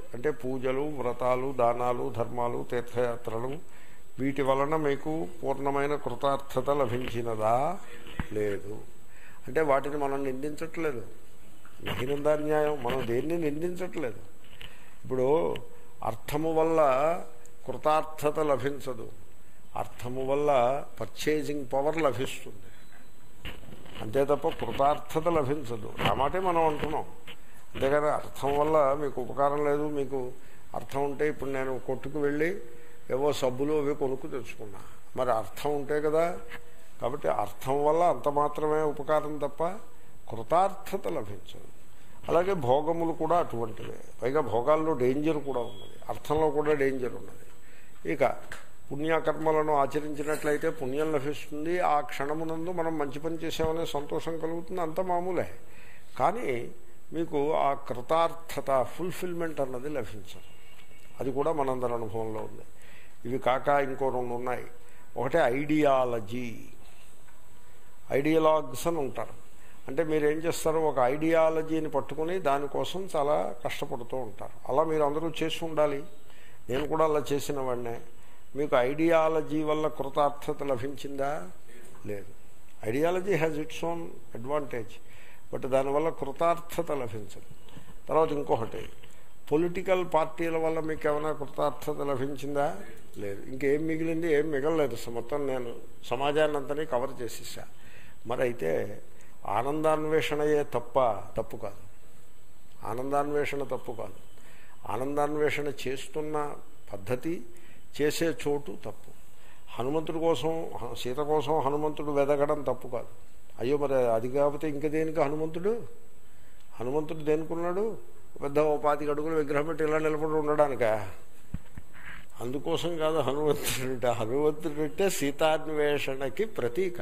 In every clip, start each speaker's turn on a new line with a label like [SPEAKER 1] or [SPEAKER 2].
[SPEAKER 1] అంటే పూజలు వ్రతాలు దానాలు ధర్మాలు తీర్థయాత్రలు వీటి వలన మీకు పూర్ణమైన కృతార్థత లభించినదా లేదు అంటే వాటిని మనం నిందించట్లేదు నహినందాన్యాయం మనం దేన్ని నిందించట్లేదు ఇప్పుడు అర్థము వల్ల కృతార్థత లభించదు అర్థము వల్ల పర్చేజింగ్ పవర్ లభిస్తుంది అంతే తప్ప కృతార్థత లభించదు ఆ మాటే మనం అంటున్నాం అంతేగాని అర్థం వల్ల మీకు ఉపకారం లేదు మీకు అర్థం ఉంటే ఇప్పుడు నేను కొట్టుకు వెళ్ళి ఏవో సబ్బులు అవి కొనుక్కు తెచ్చుకున్నా మరి అర్థం ఉంటే కదా కాబట్టి అర్థం వల్ల అంత మాత్రమే ఉపకారం తప్ప కృతార్థత లభించదు అలాగే భోగములు కూడా అటువంటివే పైగా భోగాల్లో డేంజర్ కూడా ఉన్నది అర్థంలో కూడా డేంజర్ ఉన్నది ఇక పుణ్యకర్మలను ఆచరించినట్లయితే పుణ్యం లభిస్తుంది ఆ క్షణమునందు మనం మంచి పని చేసామనే సంతోషం కలుగుతుంది అంత మామూలే కానీ మీకు ఆ కృతార్థత ఫుల్ఫిల్మెంట్ అన్నది లభించదు అది కూడా మనందరి అనుభవంలో ఉంది ఇవి కాక ఇంకో రెండు ఉన్నాయి ఒకటే ఐడియాలజీ ఐడియలాగ్స్ అని ఉంటారు అంటే మీరు ఏం చేస్తారు ఒక ఐడియాలజీని పట్టుకుని దానికోసం చాలా కష్టపడుతూ ఉంటారు అలా మీరు అందరూ చేసి ఉండాలి నేను కూడా అలా చేసిన వాడినే మీకు ఐడియాలజీ వల్ల కృతార్థత లభించిందా లేదు ideology has its own advantage but దానివల్ల కృతార్థత లభించదు తర్వాత ఇంకొకటి పొలిటికల్ పార్టీల వల్ల మీకు ఏమైనా కృతార్థత లభించిందా లేదు ఇంకేం మిగిలింది ఏం మిగలలేదు అసలు మొత్తం నేను సమాజాన్ని అంతని కవర్ చేసేసా మరి అయితే ఆనందాన్వేషణయే తప్ప తప్పు కాదు ఆనందాన్వేషణ తప్పు కాదు ఆనందాన్వేషణ చేస్తున్న పద్ధతి చేసే చోటు తప్పు హనుమంతుడి కోసం సీత కోసం హనుమంతుడు వెదగడం తప్పు కాదు అయ్యో మరి అది కాకపోతే ఇంక దేనికి హనుమంతుడు హనుమంతుడు దేనికున్నాడు పెద్ద ఓ పాతిక అడుగులు విగ్రహం పెట్టి ఇలా నిలబడి ఉండడానికా అందుకోసం కాదు హనుమంతుడు హనుమంతుడు అంటే సీతాన్వేషణకి ప్రతీక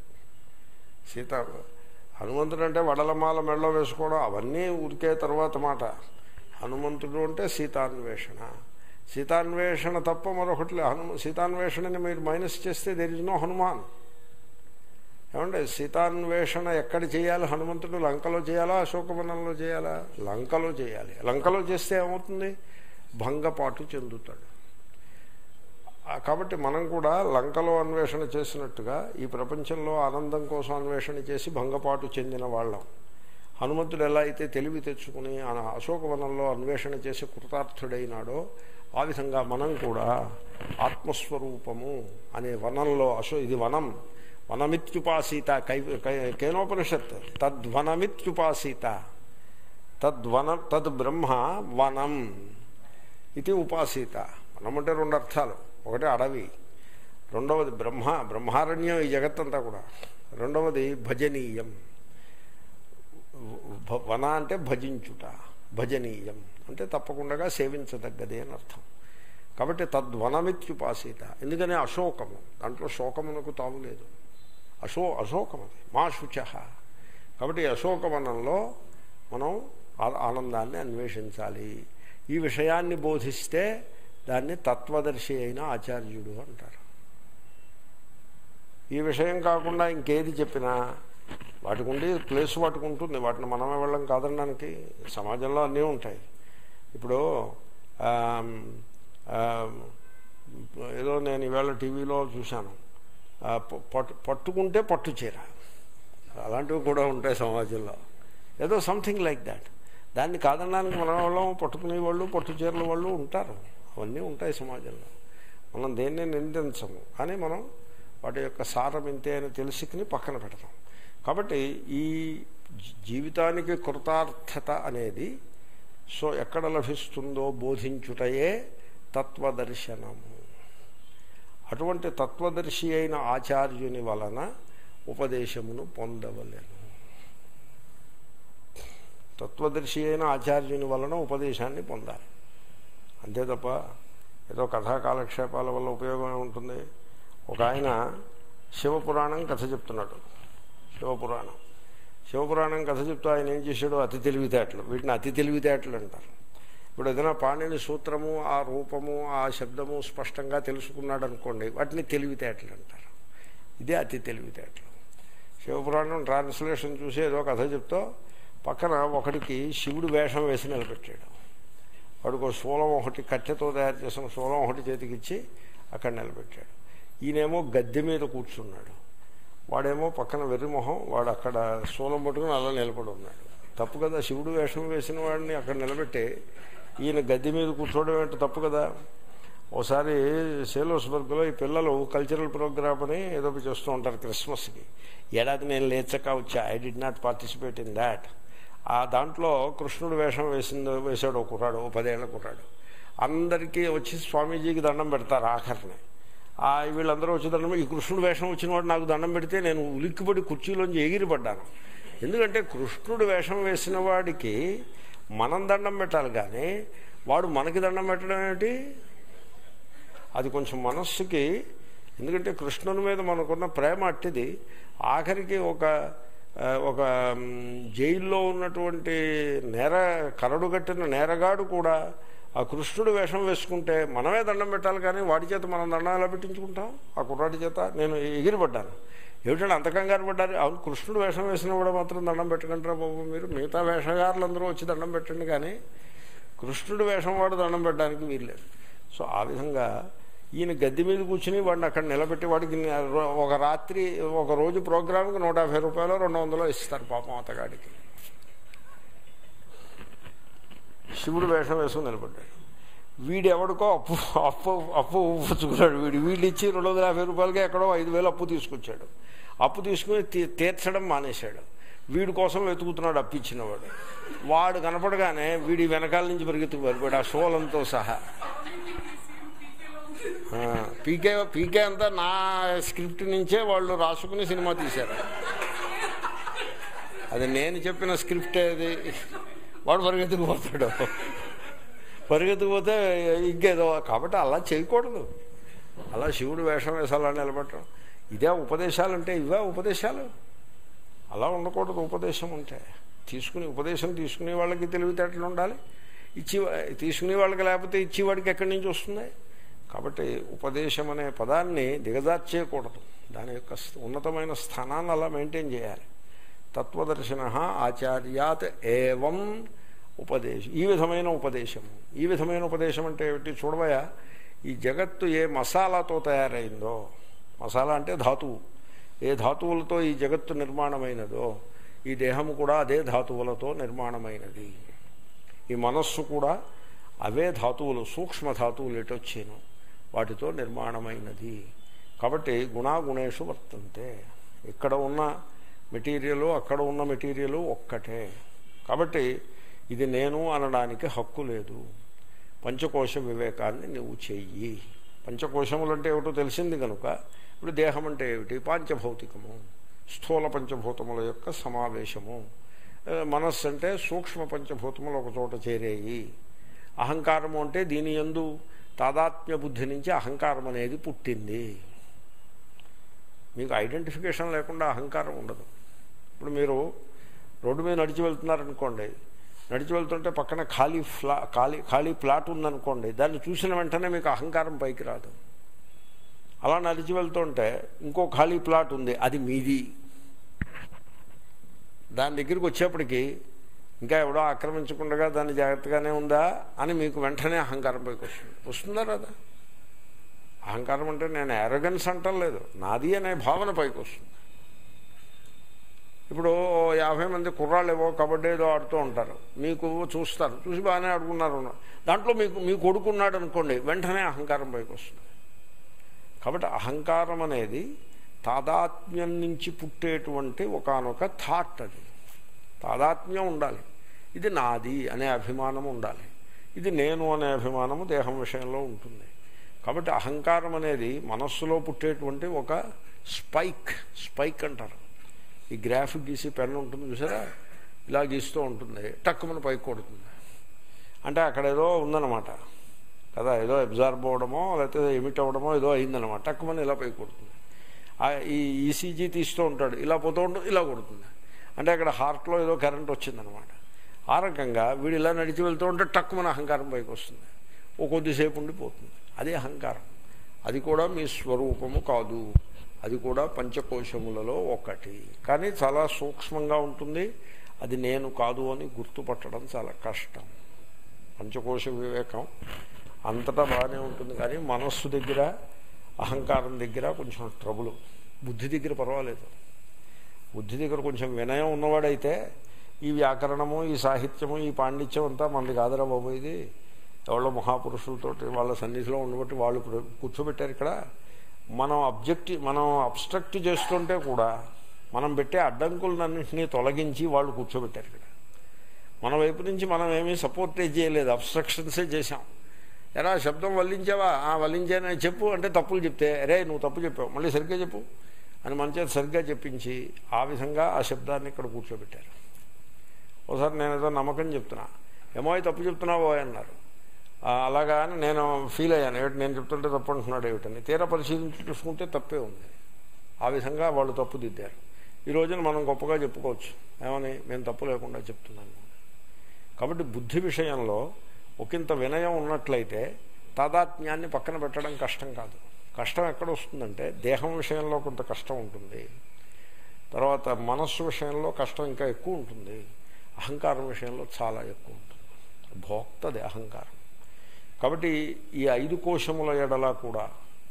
[SPEAKER 1] సీత హనుమంతుడు అంటే వడలమాల మెళ్ళ వేసుకోవడం అవన్నీ ఉరికే తర్వాత మాట హనుమంతుడు అంటే సీతాన్వేషణ సీతాన్వేషణ తప్ప మరొకటి హనుమ సీతాన్వేషణని మీరు మైనస్ చేస్తే దెర్ ఇస్ నో హనుమాన్ ఏమంటే సీతాన్వేషణ ఎక్కడ చేయాలి హనుమంతుడు లంకలో చేయాలా అశోకవనంలో చేయాలా లంకలో చేయాలి లంకలో చేస్తే ఏమవుతుంది భంగపాటు చెందుతాడు కాబట్టి మనం కూడా లంకలో అన్వేషణ చేసినట్టుగా ఈ ప్రపంచంలో ఆనందం కోసం అన్వేషణ చేసి భంగపాటు చెందిన వాళ్ళం హనుమంతుడు ఎలా అయితే తెలివి తెచ్చుకుని అశోకవనంలో అన్వేషణ చేసి కృతార్థుడైనాడో ఆ విధంగా మనం కూడా ఆత్మస్వరూపము అనే వనంలో అశో ఇది వనం వనమిత్యుపాసీత కై కేనోపనిషత్ తద్వనమిత్యుపాసీత తద్వన తద్ బ్రహ్మ వనం ఇది ఉపాసీత వనం అంటే రెండు అర్థాలు ఒకటి అడవి రెండవది బ్రహ్మ బ్రహ్మారణ్యం ఈ జగత్తంతా కూడా రెండవది భజనీయం వన అంటే భజించుట భజనీయం అంటే తప్పకుండా సేవించదగ్గది అని అర్థం కాబట్టి తద్వనమిత్యుపాసీత ఎందుకని అశోకము దాంట్లో శోకమునకు తావులేదు అశో అశోకం అది మా శుచ కాబట్టి అశోకవనంలో మనం ఆనందాన్ని అన్వేషించాలి ఈ విషయాన్ని బోధిస్తే దాన్ని తత్వదర్శి అయిన ఆచార్యుడు అంటారు ఈ విషయం కాకుండా ఇంకేది చెప్పినా వాటికి ఉండి ప్లేస్ వాటికి ఉంటుంది వాటిని మనమే వెళ్ళం కాదనడానికి సమాజంలో అన్నీ ఉంటాయి ఇప్పుడు ఏదో నేను ఈవేళ టీవీలో చూశాను పట్టు పట్టుకుంటే పట్టు చీర అలాంటివి కూడా ఉంటాయి సమాజంలో ఏదో సంథింగ్ లైక్ దాట్ దాన్ని కాదనడానికి మన వాళ్ళం పట్టుకునే వాళ్ళు పట్టు చీరల వాళ్ళు ఉంటారు అవన్నీ ఉంటాయి సమాజంలో మనం దేన్ని నిందించము కానీ మనం వాటి యొక్క సారం ఇంతే అని తెలుసుకుని పక్కన పెడతాం కాబట్టి ఈ జీవితానికి కృతార్థత అనేది సో ఎక్కడ లభిస్తుందో బోధించుటయే తత్వదర్శనము అటువంటి తత్వదర్శి అయిన ఆచార్యుని వలన ఉపదేశమును పొందవలేను తత్వదర్శి అయిన ఆచార్యుని వలన ఉపదేశాన్ని పొందాలి అంతే తప్ప ఏదో కథా కాలక్షేపాల వల్ల ఉపయోగం ఉంటుంది ఒక ఆయన శివపురాణం కథ చెప్తున్నాడు శివపురాణం శివపురాణం కథ చెప్తూ ఆయన ఏం చేశాడు అతి తెలివితేటలు వీటిని అతి తెలివితేటలు అంటారు ఇప్పుడు ఏదైనా పాణిని సూత్రము ఆ రూపము ఆ శబ్దము స్పష్టంగా తెలుసుకున్నాడు అనుకోండి వాటిని తెలివితేటలు అంటారు ఇదే అతి తెలివితేటలు శివపురాణం ట్రాన్స్లేషన్ చూసి ఏదో కథ చెప్తూ పక్కన ఒకడికి శివుడు వేషం వేసి నిలబెట్టాడు వాడికి ఒక శూలం ఒకటి కట్టెతో తయారు చేసిన శూలం ఒకటి చేతికిచ్చి అక్కడ నిలబెట్టాడు ఈయనేమో గద్దె మీద కూర్చున్నాడు వాడేమో పక్కన వెర్రిమొహం వాడు అక్కడ శూలం పట్టుకుని అలా నిలబడి ఉన్నాడు తప్పు కదా శివుడు వేషం వేసిన వాడిని అక్కడ నిలబెట్టి ఈయన గద్దె మీద కూర్చోవడం ఏంటో తప్పు కదా ఒకసారి సేలోస్బర్గ్లో ఈ పిల్లలు కల్చరల్ ప్రోగ్రామ్ అని ఏదో ఒకటి చేస్తూ ఉంటారు క్రిస్మస్కి ఏడాది నేను లేచక వచ్చా I did not participate in that ఆ దాంట్లో కృష్ణుడు వేషం వేసింది వేసాడు ఒక కుర్రాడు ఓ పదేళ్ల కుర్రాడు అందరికీ వచ్చి స్వామీజీకి దండం పెడతారు ఆఖరిని ఆ వీళ్ళందరూ వచ్చి దండం ఈ కృష్ణుడు వేషం వచ్చిన వాడు నాకు దండం పెడితే నేను ఉలిక్కిపడి కుర్చీలోంచి ఎగిరిపడ్డాను ఎందుకంటే కృష్ణుడు వేషం వేసిన వాడికి మనం దండం పెట్టాలి కానీ వాడు మనకి దండం పెట్టడం ఏంటి అది కొంచెం మనస్సుకి ఎందుకంటే కృష్ణుని మీద మనకున్న ప్రేమ అట్టిది ఆఖరికి ఒక ఆ, ఒక మ్, జైల్లో ఉన్నటువంటి నేర కరడు కట్టిన నేరగాడు కూడా ఆ కృష్ణుడు వేషం వేసుకుంటే మనమే దండం పెట్టాలి కానీ వాడి చేత మనం దండం ఎలా పెట్టించుకుంటాం ఆ కుర్రాడి చేత నేను ఎగిరిపడ్డాను ఏమిటంటే అంత కంగారు పడ్డారు అవును కృష్ణుడు వేషం వేసిన కూడా మాత్రం దండం పెట్టకంటారా బాబు మీరు మిగతా వేషగారులందరూ వచ్చి దండం పెట్టండి కానీ కృష్ణుడు వేషం వాడు దండం పెట్టడానికి వీల్లేదు సో ఆ విధంగా ఈయన గద్దె మీద కూర్చుని వాడిని అక్కడ నిలబెట్టి వాడికి రో- ఒక రాత్రి ఒక రోజు ప్రోగ్రామ్కి నూట యాభై రూపాయలు రెండు వందలు ఇస్తారు పాపం అతగాడికి శివుడు వేషం వేసుకుని నిలబడ్డాడు వీడు ఎవడికో అప్పు అప్పు అప్పు పుచ్చుకున్నాడు వీడు వీళ్ళు ఇచ్చి రెండు వందల యాభై రూపాయలకి ఎక్కడో ఐదు వేలు అప్పు తీసుకొచ్చాడు అప్పు తీసుకుని తీ- తీర్చడం మానేశాడు వీడి కోసం వెతుకుతున్నాడు అప్పిచ్చినవాడు వాడు కనపడగానే వీడి వెనకాల నుంచి పరిగెత్తుకు వెళ్ళిపోయాడు ఆ షోలంతో సహా ఆ, పీకే పీకే అంతా నా స్క్రిప్ట్ నుంచే వాళ్ళు రాసుకుని సినిమా తీశారు అది నేను చెప్పిన స్క్రిప్ట్ అది వాడు పరిగెత్తుకుపోతాడు పరిగెత్తుకుపోతే ఇంకేదో కాబట్టి అలా చేయకూడదు అలా శివుడు వేషం వేసాలని నిలబెట్టడం ఇదే ఉపదేశాలు అంటే ఇవే ఉపదేశాలు అలా ఉండకూడదు ఉపదేశం ఉంటే తీసుకుని ఉపదేశం తీసుకునే వాళ్ళకి తెలివితేటలు ఉండాలి ఇచ్చి తీసుకునే వాళ్ళకి లేకపోతే ఇచ్చేవాడికి ఎక్కడి నుంచి వస్తుంది కాబట్టి ఉపదేశం అనే పదాన్ని దిగజార్చేయకూడదు దాని యొక్క ఉన్నతమైన స్థానాన్ని అలా మెయింటైన్ చేయాలి తత్వదర్శన ఆచార్యాత్ ఏవం ఉపదేశం ఈ విధమైన ఉపదేశము ఈ విధమైన ఉపదేశం అంటే ఏమిటి చూడవయా ఈ జగత్తు ఏ మసాలాతో తయారైందో మసాలా అంటే ధాతువు ఏ ధాతువులతో ఈ జగత్తు నిర్మాణమైనదో ఈ దేహము కూడా అదే ధాతువులతో నిర్మాణమైనది ఈ మనస్సు కూడా అవే ధాతువులు సూక్ష్మ ధాతువులు ఎటొచ్చేను వాటితో నిర్మాణమైనది కాబట్టి గుణాగుణేషు వర్తంతే ఇక్కడ ఉన్న మెటీరియలు అక్కడ ఉన్న మెటీరియలు ఒక్కటే కాబట్టి ఇది నేను అనడానికి హక్కు లేదు పంచకోశ వివేకాన్ని నువ్వు చెయ్యి పంచకోశములు అంటే ఏమిటో తెలిసింది కనుక ఇప్పుడు దేహం అంటే ఏమిటి పాంచభౌతికము స్థూల పంచభూతముల యొక్క సమావేశము ఆ, మనస్సు అంటే సూక్ష్మ పంచభూతములు ఒక చోట చేరేయి అహంకారము అంటే దీని యందు తాదాత్మ్య బుద్ధి నుంచి అహంకారం అనేది పుట్టింది మీకు ఐడెంటిఫికేషన్ లేకుండా అహంకారం ఉండదు ఇప్పుడు మీరు రోడ్డు మీద నడిచి వెళ్తున్నారనుకోండి నడిచి వెళ్తుంటే పక్కన ఖాళీ ఫ్లా ఖాళీ ఖాళీ ప్లాట్ ఉందనుకోండి దాన్ని చూసిన వెంటనే మీకు అహంకారం పైకి రాదు అలా నడిచి వెళ్తుంటే ఇంకో ఖాళీ ప్లాట్ ఉంది అది మీది దాని దగ్గరికి వచ్చేప్పటికి ఇంకా ఎవడో ఆక్రమించకుండా దాన్ని జాగ్రత్తగానే ఉందా అని మీకు వెంటనే అహంకారం పైకి వస్తుంది వస్తుందా రాదా అహంకారం అంటే నేను ఎరగన్స్ అంటలేదు నాది అనే భావన పైకి వస్తుంది ఇప్పుడు ఓ యాభై మంది కుర్రాళ్ళు ఏవో కబడ్డీ ఏదో ఆడుతూ ఉంటారు మీకు చూస్తారు చూసి బాగానే ఆడుకున్నారు దాంట్లో మీకు మీ కొడుకున్నాడు అనుకోండి వెంటనే అహంకారం పైకి వస్తుంది కాబట్టి అహంకారం అనేది తాదాత్మ్యం నుంచి పుట్టేటువంటి ఒకనొక థాట్ అది తాదాత్మ్యం ఉండాలి ఇది నాది అనే అభిమానం ఉండాలి ఇది నేను అనే అభిమానము దేహం విషయంలో ఉంటుంది కాబట్టి అహంకారం అనేది మనస్సులో పుట్టేటువంటి ఒక స్పైక్ స్పైక్ అంటారు ఈ గ్రాఫిక్ గీసి పెన్ ఉంటుంది చూసారా ఇలా గీస్తూ ఉంటుంది టక్కుమని పైకి కొడుతుంది అంటే అక్కడ ఏదో ఉందన్నమాట కదా ఏదో అబ్జార్బ్ అవ్వడమో లేకపోతే ఎమిట్ అవ్వడమో ఏదో అయిందనమాట టక్కుమని ఇలా పైకి కొడుతుంది ఆ ఈ ఈసీజీ తీస్తూ ఉంటాడు ఇలా పోతూ ఉంటుంది ఇలా కొడుతుంది అంటే అక్కడ హార్ట్లో ఏదో కరెంట్ వచ్చిందనమాట ఆ రకంగా వీడు ఇలా నడిచి వెళ్తూ ఉంటే టక్కుమని అహంకారం పైకి వస్తుంది ఓ కొద్దిసేపు ఉండిపోతుంది అదే అహంకారం అది కూడా మీ స్వరూపము కాదు అది కూడా పంచకోశములలో ఒకటి కానీ చాలా సూక్ష్మంగా ఉంటుంది అది నేను కాదు అని గుర్తుపట్టడం చాలా కష్టం పంచకోశ వివేకం అంతటా బాగానే ఉంటుంది కానీ మనస్సు దగ్గర అహంకారం దగ్గర కొంచెం ట్రబుల్ బుద్ధి దగ్గర పర్వాలేదు బుద్ధి దగ్గర కొంచెం వినయం ఉన్నవాడైతే ఈ వ్యాకరణము ఈ సాహిత్యము ఈ పాండిత్యం అంతా మనది కాదురా బాబు ఇది ఎవరో మహాపురుషులతోటి వాళ్ళ సన్నిధిలో ఉండబట్టి వాళ్ళు ప్ర- కూర్చోబెట్టారు ఇక్కడ మనం అబ్జెక్ట్ మనం అబ్స్ట్రక్ట్ చేస్తుంటే కూడా మనం పెట్టే అడ్డంకులన్నింటినీ తొలగించి వాళ్ళు కూర్చోబెట్టారు ఇక్కడ మన వైపు నుంచి మనం ఏమీ సపోర్టే చేయలేదు అబ్స్ట్రక్షన్సే చేశాం ఎరా శబ్దం వల్లించావా ఆ వల్లించానని చెప్పు అంటే తప్పులు చెప్తే అరే నువ్వు తప్పు చెప్పావు మళ్ళీ సరిగ్గా చెప్పు అని మన చేత సరిగ్గా చెప్పించి ఆ విధంగా ఆ శబ్దాన్ని ఇక్కడ కూర్చోబెట్టారు ఒకసారి నేను ఏదో నమ్మకం చెప్తున్నా ఏమో అయి తప్పు చెప్తున్నావో అన్నారు "ఆ, అలాగా అని నేను ఫీల్ అయ్యాను ఏమిటి నేను చెప్తుంటే తప్పు అంటున్నాడు ఏమిటని తీరా పరిశీలించి చూసుకుంటే తప్పే ఉంది ఆ విధంగా వాళ్ళు తప్పు దిద్దారు ఈ రోజున మనం గొప్పగా చెప్పుకోవచ్చు ఏమని మేము తప్పు లేకుండా చెప్తున్నాను కాబట్టి బుద్ధి విషయంలో ఒకంత వినయం ఉన్నట్లయితే తాదాత్మ్యాన్ని పక్కన పెట్టడం కష్టం కాదు కష్టం ఎక్కడ వస్తుందంటే దేహం విషయంలో కొంత కష్టం ఉంటుంది తర్వాత మనస్సు విషయంలో కష్టం ఇంకా ఎక్కువ ఉంటుంది అహంకారం విషయంలో చాలా ఎక్కువ ఉంటుంది భోక్తది అహంకారం కాబట్టి ఈ ఐదు కోశముల ఎడల కూడా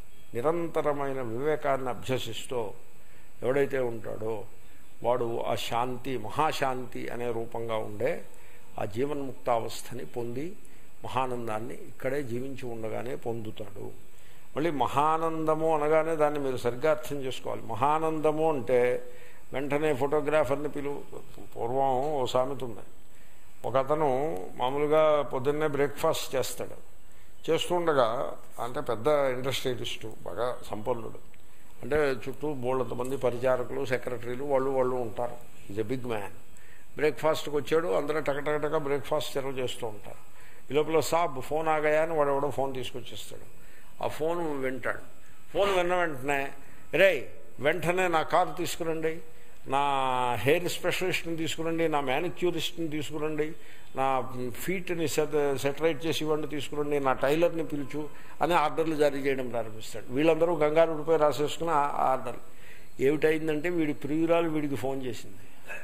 [SPEAKER 1] నిరంతరమైన వివేకాన్ని అభ్యసిస్తూ ఎవడైతే ఉంటాడో వాడు ఆ శాంతి మహాశాంతి అనే రూపంగా ఉండే ఆ జీవన్ముక్తావస్థని పొంది మహానందాన్ని ఇక్కడే జీవించి ఉండగానే పొందుతాడు మళ్ళీ మహానందము అనగానే దాన్ని మీరు సరిగ్గా అర్థం చేసుకోవాలి మహానందము అంటే వెంటనే ఫోటోగ్రాఫర్ని పిలువు పూర్వం ఓ సామెత ఉంది ఒక అతను మామూలుగా పొద్దున్నే బ్రేక్ఫాస్ట్ చేస్తాడు చేస్తుండగా అంటే పెద్ద ఇండస్ట్రియలిస్టు బాగా సంపన్నుడు అంటే చుట్టూ బోళ్ళంత మంది పరిచారకులు సెక్రటరీలు వాళ్ళు వాళ్ళు ఉంటారు ఈజ్ ఎ బిగ్ మ్యాన్ బ్రేక్ఫాస్ట్కి వచ్చాడు అందరూ టకటకటక బ్రేక్ఫాస్ట్ సెర్వ్ చేస్తూ ఉంటారు ఈ లోపల సాబ్ ఫోన్ ఆగాయా అని వాడు ఎవడో ఫోన్ తీసుకొచ్చేస్తాడు ఆ ఫోన్ వింటాడు ఫోన్ విన్న వెంటనే రే వెంటనే నా కారు తీసుకురండి నా హెయిర్ స్పెషలిస్ట్ని తీసుకురండి నా మ్యానిక్యూరిస్ట్ని తీసుకురండి నా ఫీట్ని సెట్ సెటరైట్ చేసి ఇవ్వండి తీసుకురండి నా టైలర్ని పిలుచు అని ఆర్డర్లు జారీ చేయడం ప్రారంభిస్తాడు వీళ్ళందరూ గంగారు రూపాయి రాసేసుకుని ఆ ఆర్డర్ ఏమిటైందంటే వీడి ప్రియురాలు వీడికి ఫోన్ చేసింది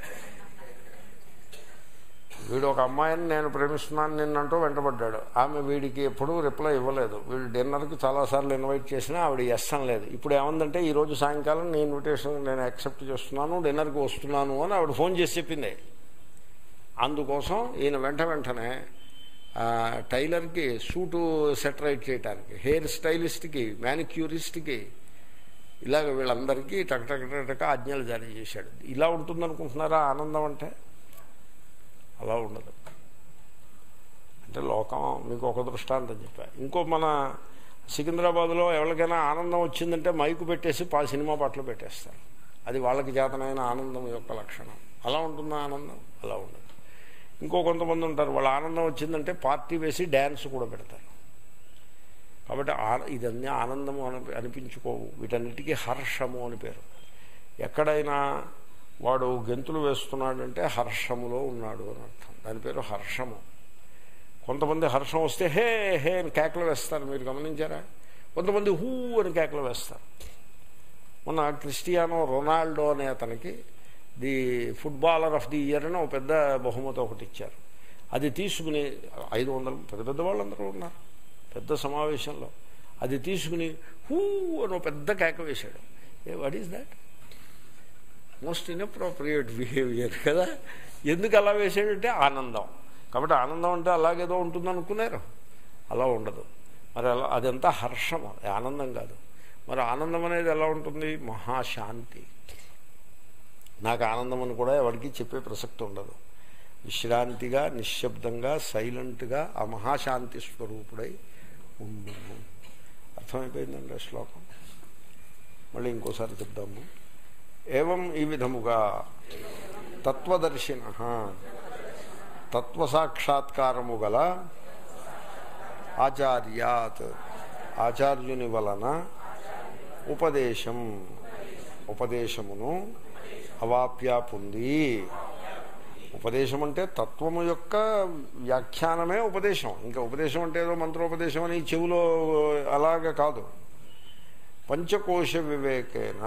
[SPEAKER 1] వీడు ఒక అమ్మాయిని నేను ప్రేమిస్తున్నాను నిన్నంటూ వెంటబడ్డాడు ఆమె వీడికి ఎప్పుడూ రిప్లై ఇవ్వలేదు వీడు డిన్నర్కి చాలాసార్లు ఇన్వైట్ చేసినా ఆవిడ ఎస్ అనలేదు ఇప్పుడు ఏమందంటే ఈ రోజు సాయంకాలం నీ ఇన్విటేషన్ నేను యాక్సెప్ట్ చేస్తున్నాను డిన్నర్కి వస్తున్నాను అని ఆవిడ ఫోన్ చేసి చెప్పింది అందుకోసం ఈయన వెంట వెంటనే ఆ, టైలర్కి సూటు సెటరైట్ చేయడానికి హెయిర్ స్టైలిస్ట్కి మ్యానిక్యూరిస్ట్కి ఇలాగ వీళ్ళందరికీ టక్ టక్ టక్ టక్ ఆజ్ఞలు జారీ చేశాడు ఇలా ఉంటుందనుకుంటున్నారా ఆనందం అంటే అలా ఉండదు అంటే లోకం మీకు ఒక దృష్టాంతం చెప్పా ఇంకో మన సికింద్రాబాద్లో ఎవరికైనా ఆనందం వచ్చిందంటే మైకు పెట్టేసి పా సినిమా పాటలు పెట్టేస్తారు అది వాళ్ళకి చేతనైన ఆనందం యొక్క లక్షణం అలా ఉంటుందా ఆనందం అలా ఉండదు ఇంకో కొంతమంది ఉంటారు వాళ్ళ ఆనందం వచ్చిందంటే పార్టీ వేసి డ్యాన్స్ కూడా పెడతారు కాబట్టి ఆ- ఇదన్నీ ఆనందము అని అనిపించుకోవు వీటన్నిటికీ హర్షము అని పేరు ఎక్కడైనా వాడు గెంతులు వేస్తున్నాడంటే హర్షములో ఉన్నాడు అని అర్థం దాని పేరు హర్షము కొంతమంది హర్షం వస్తే హే హే అని కేకలు వేస్తారు మీరు గమనించారా కొంతమంది హూ అని కేకలు వేస్తారు మొన్న క్రిస్టియానో రొనాల్డో అనే అతనికి the footballer of the year అని ఒక పెద్ద బహుమతి ఒకటి ఇచ్చారు అది తీసుకుని ఐదు వందలు పెద్ద పెద్ద వాళ్ళందరూ ఉన్నారు పెద్ద సమావేశంలో అది తీసుకుని హూ అని ఒక పెద్ద కేక వేశాడు eh what is that most inappropriate behaviour కదా ఎందుకు అలా వేసాడంటే ఆనందం కాబట్టి ఆనందం అంటే అలాగేదో ఉంటుంది అనుకున్నారు అలా ఉండదు మరి అలా అదంతా హర్షం అది ఆనందం కాదు మరి ఆనందం అనేది ఎలా ఉంటుంది మహాశాంతి నాకు ఆనందం అని కూడా ఎవరికి చెప్పే ప్రసక్తి ఉండదు విశ్రాంతిగా నిశ్శబ్దంగా సైలెంట్గా ఆ మహాశాంతి స్వరూపుడై ఉండు అర్థమైపోయిందండి ఆ శ్లోకం మళ్ళీ ఇంకోసారి చెప్దాము ఏవం ఈ విధముగా తత్వదర్శిన తత్వసాక్షాత్కారము గల ఆచార్యాత్ ఆచార్యుని వలన ఉపదేశం ఉపదేశమును అవాప్య పొంది ఉపదేశం అంటే తత్వము యొక్క వ్యాఖ్యానమే ఉపదేశం ఇంకా ఉపదేశం అంటే ఏదో మంత్రోపదేశం అని చెవులో అలాగ కాదు పంచకోశ వివేకేన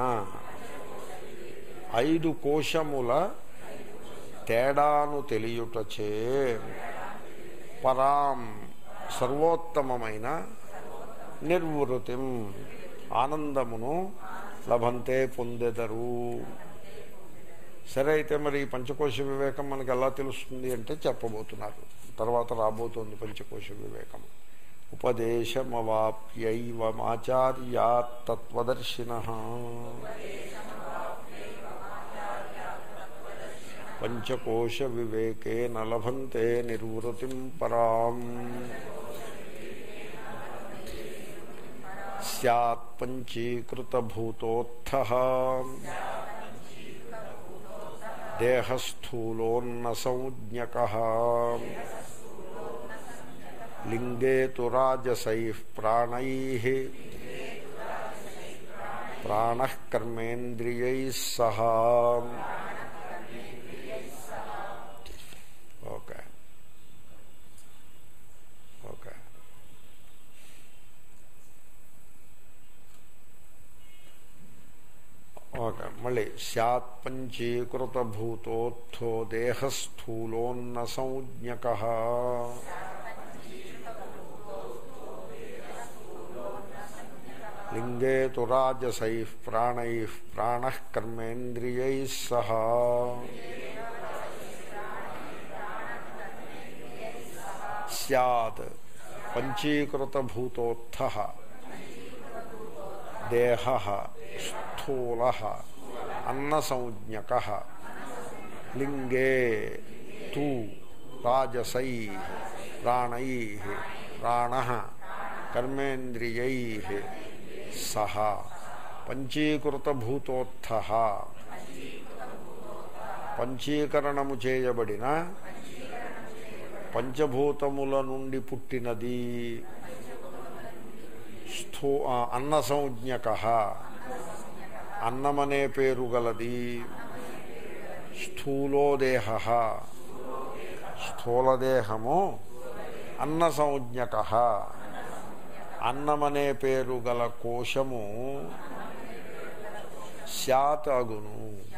[SPEAKER 1] ఐదు కోశముల తేడాను తెలియుటచే పరాం సర్వోత్తమమైన నిర్వృతిం ఆనందమును లభంతే పొందెదరు సరే అయితే మరి ఈ పంచకోశ వివేకం మనకు ఎలా తెలుస్తుంది అంటే చెప్పబోతున్నారు తర్వాత రాబోతోంది పంచకోశ వివేకం ఉపదేశమవాప్యైవమాచార్యాత్ తత్వదర్శిన పంచకోశ వివేకేన లభంతే నిర్వృతిం పరాం సత్ పంచీకృతభూతోత్థ దేహస్థూలోన్న సంజ్ఞక లింగే తు రాజసై ప్రాణై ప్రాణ కర్మేంద్రియై సహా ఓకే ఓకే ఓకే మళ్ళీ సత్ పంచీకృత భూతోత్థో దేహస్థూలోన్న సంజ్ఞక లింగే తు రాజసై ప్రాణై ప్రాణ కర్మేంద్రియై సహా సత్ పంచీకృతభూతోత్థ దేహ స్థూల అన్నసంజ్ఞక లింగే తు రాజసై ప్రాణై ప్రాణ కర్మేంద్రియై సహ పంచీకృతభూతోత్థ పంచీకరణము చేయబడిన పంచభూతముల నుండి పుట్టినది స్థూ అన్న సంజ్ఞక అన్నమనే పేరు గలది స్థూలోదేహ స్థూలదేహము అన్న సంజ్ఞక అన్నమనే పేరు గల కోశము శాత్ అగును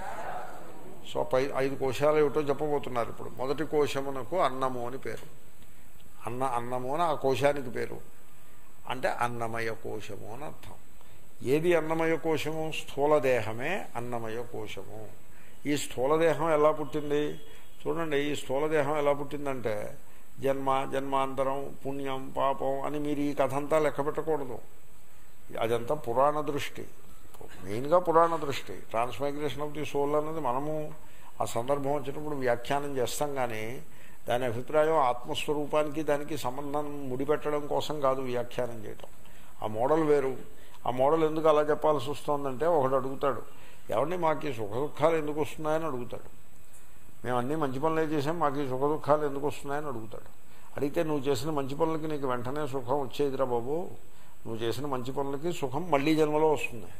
[SPEAKER 1] సో పై ఐదు కోశాలు ఏమిటో చెప్పబోతున్నారు ఇప్పుడు మొదటి కోశమునకు అన్నము అని పేరు అన్న అన్నము అని ఆ కోశానికి పేరు అంటే అన్నమయ కోశము అని అర్థం ఏది అన్నమయ కోశము స్థూలదేహమే అన్నమయ కోశము ఈ స్థూలదేహం ఎలా పుట్టింది చూడండి ఈ స్థూలదేహం ఎలా పుట్టిందంటే జన్మ జన్మాంతరం పుణ్యం పాపం అని మీరు ఈ కథ అంతా లెక్క పెట్టకూడదు అదంతా పురాణ దృష్టి మెయిన్గా పురాణ దృష్టి ట్రాన్స్మైగ్రేషన్ ఆఫ్ ది సోల్ అన్నది మనము ఆ సందర్భం వచ్చినప్పుడు వ్యాఖ్యానం చేస్తాం కానీ దాని అభిప్రాయం ఆత్మస్వరూపానికి దానికి సంబంధం ముడిపెట్టడం కోసం కాదు వ్యాఖ్యానం చేయటం ఆ మోడల్ వేరు ఆ మోడల్ ఎందుకు అలా చెప్పాల్సి వస్తుందంటే ఒకడు అడుగుతాడు ఎవరిని మాకు ఈ సుఖ దుఃఖాలు ఎందుకు వస్తున్నాయని అడుగుతాడు మేము అన్నీ మంచి పనులే చేసాం మాకు ఈ సుఖ దుఃఖాలు ఎందుకు వస్తున్నాయని అడుగుతాడు అడిగితే నువ్వు చేసిన మంచి పనులకి నీకు వెంటనే సుఖం వచ్చేదిరా బాబు నువ్వు చేసిన మంచి పనులకి సుఖం మళ్ళీ జన్మలో వస్తుంది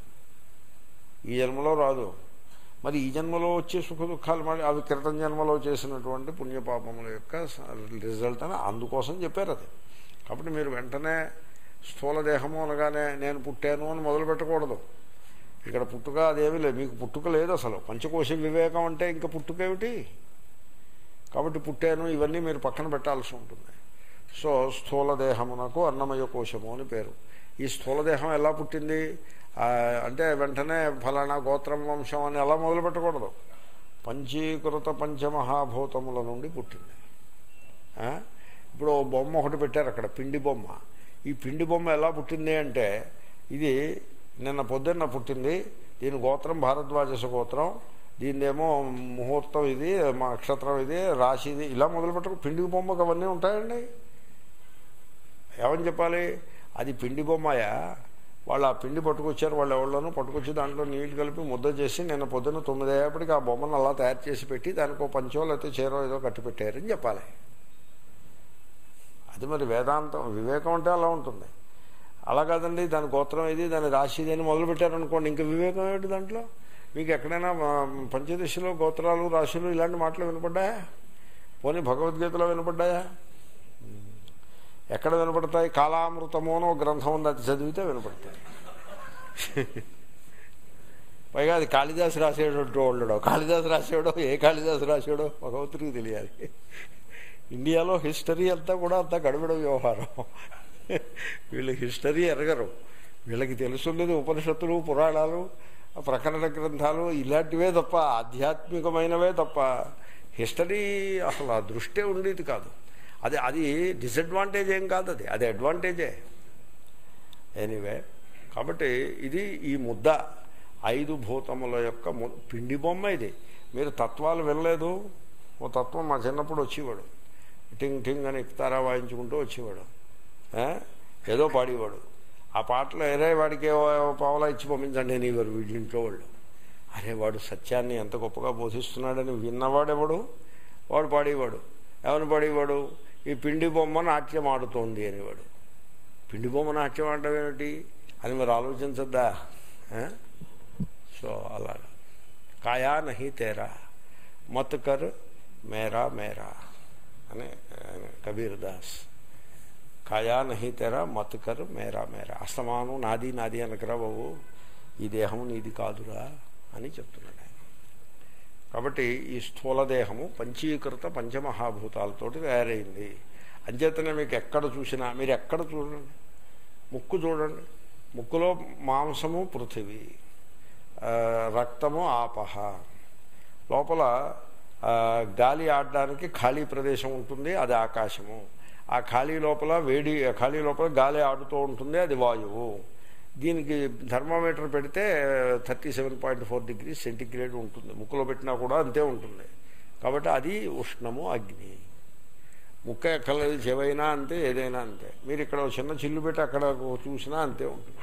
[SPEAKER 1] ఈ జన్మలో రాదు మరి ఈ జన్మలో వచ్చే సుఖ దుఃఖాలు మళ్ళీ అవి క్రితం జన్మలో చేసినటువంటి పుణ్యపాపముల యొక్క రిజల్ట్ అని అందుకోసం చెప్పారు అది కాబట్టి మీరు వెంటనే స్థూలదేహము అనగానే నేను పుట్టాను అని మొదలు పెట్టకూడదు ఇక్కడ పుట్టుక అదేమీ లేదు మీకు పుట్టుక లేదు అసలు పంచకోశ వివేకం అంటే ఇంకా పుట్టుక ఏమిటి కాబట్టి పుట్టాను ఇవన్నీ మీరు పక్కన పెట్టాల్సి ఉంటుంది సో స్థూలదేహమునకు అన్నమయ కోశము అని పేరు ఈ స్థూలదేహం ఎలా పుట్టింది అంటే వెంటనే ఫలానా గోత్రం వంశం అని ఎలా మొదలు పెట్టకూడదు పంచీకృత పంచమహాభూతముల నుండి పుట్టింది ఇప్పుడు బొమ్మ ఒకటి పెట్టారు అక్కడ పిండి బొమ్మ ఈ పిండి బొమ్మ ఎలా పుట్టింది అంటే ఇది నిన్న పొద్దున్న పుట్టింది దీని గోత్రం భారద్వాజస గోత్రం దీనిదేమో ముహూర్తం ఇది మా నక్షత్రం ఇది రాశి ఇది ఇలా మొదలు పెట్టకు పిండి బొమ్మకు అవన్నీ ఉంటాయండి ఏమని చెప్పాలి అది పిండి బొమ్మయా వాళ్ళు ఆ పిండి పట్టుకొచ్చారు వాళ్ళు ఎవరిలోనూ పట్టుకొచ్చి దాంట్లో నీళ్లు కలిపి ముద్ద చేసి నిన్న పొద్దున్న తొమ్మిది అయ్యేప్పటికి ఆ బొమ్మను అలా తయారు చేసి పెట్టి దానికి ఒక పంచో లేకపోతే చీరో ఏదో కట్టి పెట్టారని చెప్పాలి అది మరి వేదాంతం వివేకం అంటే అలా ఉంటుంది అలా కాదండి దాని గోత్రం ఇది దాని రాశి ఇది అని మొదలు పెట్టారనుకోండి ఇంకా వివేకం ఏమిటి దాంట్లో మీకు ఎక్కడైనా పంచదశలో గోత్రాలు రాశులు ఇలాంటి మాటలు వినపడ్డాయా పోనీ భగవద్గీతలో వినపడ్డాయా ఎక్కడ వినపడతాయి కాలామృతము అని ఒక గ్రంథం ఉంది అది చదివితే వినపడతాయి పైగా అది కాళిదాసు రాసేటట్టు వాళ్ళడో కాళిదాసు రాసేవాడో ఏ కాళిదాసు రాసాడో భగవంతుడికి తెలియాలి ఇండియాలో హిస్టరీ అంతా కూడా అంతా గడబిడ వ్యవహారం వీళ్ళు హిస్టరీ ఎరగరు వీళ్ళకి తెలుసున్నది ఉపనిషత్తులు పురాణాలు ప్రకరణ గ్రంథాలు ఇలాంటివే తప్ప ఆధ్యాత్మికమైనవే తప్ప హిస్టరీ అసలు ఆ దృష్టే ఉండేది కాదు అది అది డిసడ్వాంటేజ్ ఏం కాదు అది అది అడ్వాంటేజే ఎనీవే కాబట్టి ఇది ఈ ముద్ద ఐదు భూతముల యొక్క ము- పిండి బొమ్మ ఇది మీరు తత్వాలు వినలేదు ఓ తత్వం మా చిన్నప్పుడు వచ్చేవాడు టింగ్ టింగ్ అని ఇక్తారా వాయించుకుంటూ వచ్చేవాడు ఆ? ఏదో పాడేవాడు ఆ పాటలో ఏరే వాడికి ఏవో పావలా ఇచ్చి పంపించండి అనేవారు వీడి ఇంట్లో వాళ్ళు అరే వాడు సత్యాన్ని ఎంత గొప్పగా బోధిస్తున్నాడని విన్నవాడెవడు వాడు పాడేవాడు ఎవరు పాడేవాడు ఈ పిండి బొమ్మ నాట్యం ఆడుతోంది అనేవాడు పిండి బొమ్మ నాట్యం ఆడటం ఏమిటి అని మరి ఆలోచించద్దా ఆ? సో అలాగా కాయా నహి తేరా మత్ కర్ మేరా మేరా అని ఆయన కబీర్ దాస్ కాయా నహి తెరా మత్ కర్ మేరా మేరా అస్తమానం నాది నాది అనకరా బాబు ఈ దేహము నీది కాదురా అని చెప్తున్నాడు ఆయన కాబట్టి ఈ స్థూల దేహము పంచీకృత పంచమహాభూతాలతోటి తయారైంది అంచేతనే మీకు ఎక్కడ చూసినా మీరు ఎక్కడ చూడండి ముక్కు చూడండి ముక్కులో మాంసము పృథివీ ఆ, రక్తము ఆపహ లోపల ఆ, గాలి ఆడడానికి ఖాళీ ప్రదేశం ఉంటుంది అది ఆకాశము ఆ ఖాళీ లోపల వేడి ఖాళీ లోపల గాలి ఆడుతూ ఉంటుంది అది వాయువు దీనికి థర్మామీటర్ పెడితే thirty seven point four degree centigrade ఉంటుంది ముక్కులో పెట్టినా కూడా అంతే ఉంటుంది కాబట్టి అది ఉష్ణము అగ్ని ముక్క ఎక్కలేదు చెవైనా అంతే ఏదైనా అంతే మీరు ఇక్కడ ఒక చిన్న చిల్లు పెట్టి అక్కడ చూసినా అంతే ఉంటుంది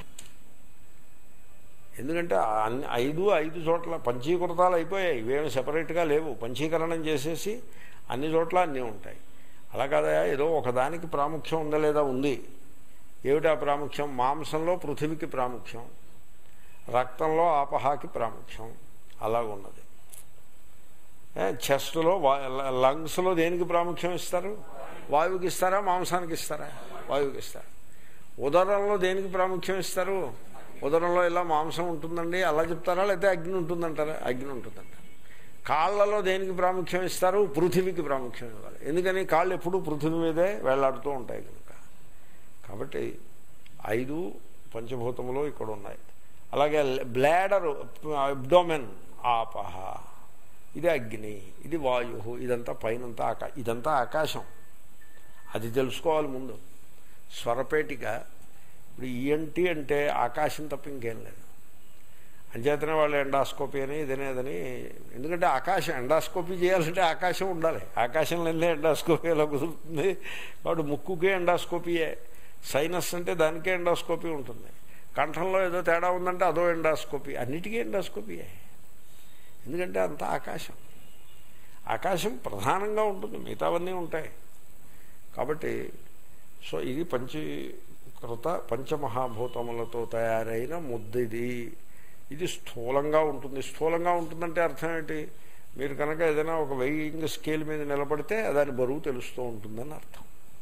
[SPEAKER 1] ఎందుకంటే అన్ని ఐదు ఐదు చోట్ల పంచీకృతాలు అయిపోయాయి ఇవేమి సెపరేట్గా లేవు పంచీకరణం చేసేసి అన్ని చోట్ల అన్నీ ఉంటాయి అలా కాదా ఏదో ఒకదానికి ప్రాముఖ్యం ఉందా లేదా ఉంది ఏమిటా ప్రాముఖ్యం మాంసంలో పృథివికి ప్రాముఖ్యం రక్తంలో ఆపహాకి ప్రాముఖ్యం అలాగున్నది చెస్ట్లో లంగ్స్లో దేనికి ప్రాముఖ్యం ఇస్తారు వాయువుకి ఇస్తారా మాంసానికి ఇస్తారా వాయువుకి ఇస్తారు ఉదరంలో దేనికి ప్రాముఖ్యం ఇస్తారు ఉదరంలో ఇలా మాంసం ఉంటుందండి అలా చెప్తారా లేకపోతే అగ్ని ఉంటుందంటారా అగ్ని ఉంటుందంట కాళ్ళలో దేనికి ప్రాముఖ్యం ఇస్తారు పృథివీకి ప్రాముఖ్యం ఇవ్వాలి ఎందుకని కాళ్ళు ఎప్పుడూ పృథివీ మీదే వేళ్లాడుతూ ఉంటాయి కనుక కాబట్టి ఐదు పంచభూతములు ఇక్కడ ఉన్నాయి అలాగే బ్లాడరు అబ్డోమెన్ ఆపహ ఇది అగ్ని ఇది వాయు ఇదంతా పైనంతా ఆకా ఇదంతా ఆకాశం అది తెలుసుకోవాలి ముందు స్వరపేటిక ఇప్పుడు ఈఎన్టీ అంటే ఆకాశం తప్ప ఇంకేం లేదు అంచేతనే వాళ్ళు ఎండాస్కోపీ అని ఇదనేదని ఎందుకంటే ఆకాశం ఎండాస్కోపీ చేయాలంటే ఆకాశం ఉండాలి ఆకాశం లేదే ఎండాస్కోపీ ఎలా కుదురుతుంది కాబట్టి ముక్కుకే ఎండాస్కోపీయే సైనస్ అంటే దానికే ఎండాస్కోపీ ఉంటుంది కంఠంలో ఏదో తేడా ఉందంటే అదో ఎండాస్కోపీ అన్నిటికీ ఎండాస్కోపీయే ఎందుకంటే అంత ఆకాశం ఆకాశం ప్రధానంగా ఉంటుంది మిగతావన్నీ ఉంటాయి కాబట్టి సో ఇది పంచీకృత పంచమహాభూతములతో తయారైన ముద్దిది ఇది స్థూలంగా ఉంటుంది స్థూలంగా ఉంటుందంటే అర్థం ఏంటి మీరు కనుక ఏదైనా ఒక వెయింగ్ స్కేల్ మీద నిలబడితే దాని బరువు తెలుస్తూ ఉంటుందని అర్థం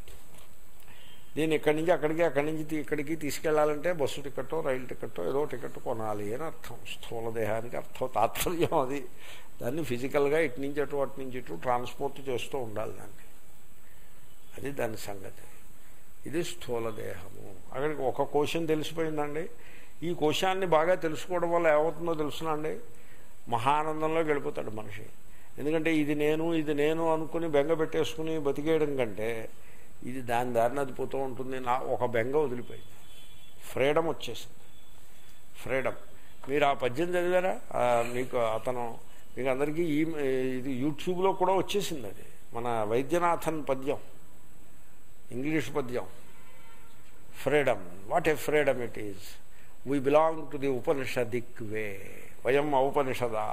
[SPEAKER 1] దీన్ని ఇక్కడి నుంచి అక్కడికి అక్కడి నుంచి తీ- ఇక్కడికి తీసుకెళ్లాలంటే బస్సు టికెట్టో రైలు టికెట్టో ఏదో టికెట్ కొనాలి అని అర్థం స్థూల దేహానికి అర్థం తాత్పర్యం అది దాన్ని ఫిజికల్గా ఇటు నుంచి అటు అటు నుంచి ఇటు ట్రాన్స్పోర్ట్ చేస్తూ ఉండాలి దాన్ని అది దాని సంగతి ఇది స్థూల దేహము అక్కడికి ఒక కోశం తెలిసిపోయిందండి ఈ కోశాన్ని బాగా తెలుసుకోవడం వల్ల ఏమవుతుందో తెలుసునండి మహానందంలో గడిపోతాడు మనిషి ఎందుకంటే ఇది నేను ఇది నేను అనుకుని బెంగ పెట్టేసుకుని బతికేయడం కంటే ఇది దాని దారిని అది పోతూ ఉంటుంది నా ఒక బెంగ వదిలిపోయింది ఫ్రీడమ్ వచ్చేసింది ఫ్రీడమ్ మీరు ఆ పద్యం చదివారా ఆ, మీకు అతను మీకు అందరికీ ఈ ఇది యూట్యూబ్లో కూడా వచ్చేసింది అది మన వైద్యనాథన్ పద్యం ఇంగ్లీష్ పద్యం freedom what a freedom it is we belong to the Upanishadic way వయం ఔపనిషదా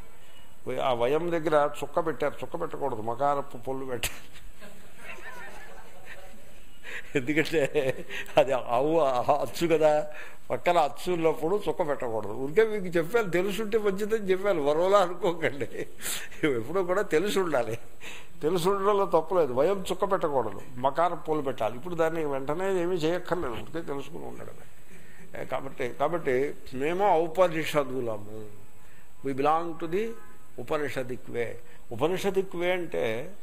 [SPEAKER 1] ఆ వయం దగ్గర చుక్క పెట్టారు చుక్క పెట్టకూడదు మకారపు పొల్లు పెట్టారు ఎందుకంటే అది అవు అచ్చు కదా పక్కన అచ్చు ఉన్నప్పుడు చుక్క పెట్టకూడదు ఉంటే మీకు చెప్పాను తెలుసుంటే మంచిదని చెప్పాను వరవలా అనుకోకండి ఎప్పుడూ కూడా తెలిసి ఉండాలి తెలిసి ఉండడంలో తప్పలేదు భయం చుక్క పెట్టకూడదు మకార పూలు పెట్టాలి ఇప్పుడు దాన్ని వెంటనే ఏమీ చేయక్కర్లేదు ఉంటే తెలుసుకుని ఉండడమే ఏ, కాబట్టి కాబట్టి మేము ఔపనిషదులము we belong to the Upanishadic way Upanishadic way అంటే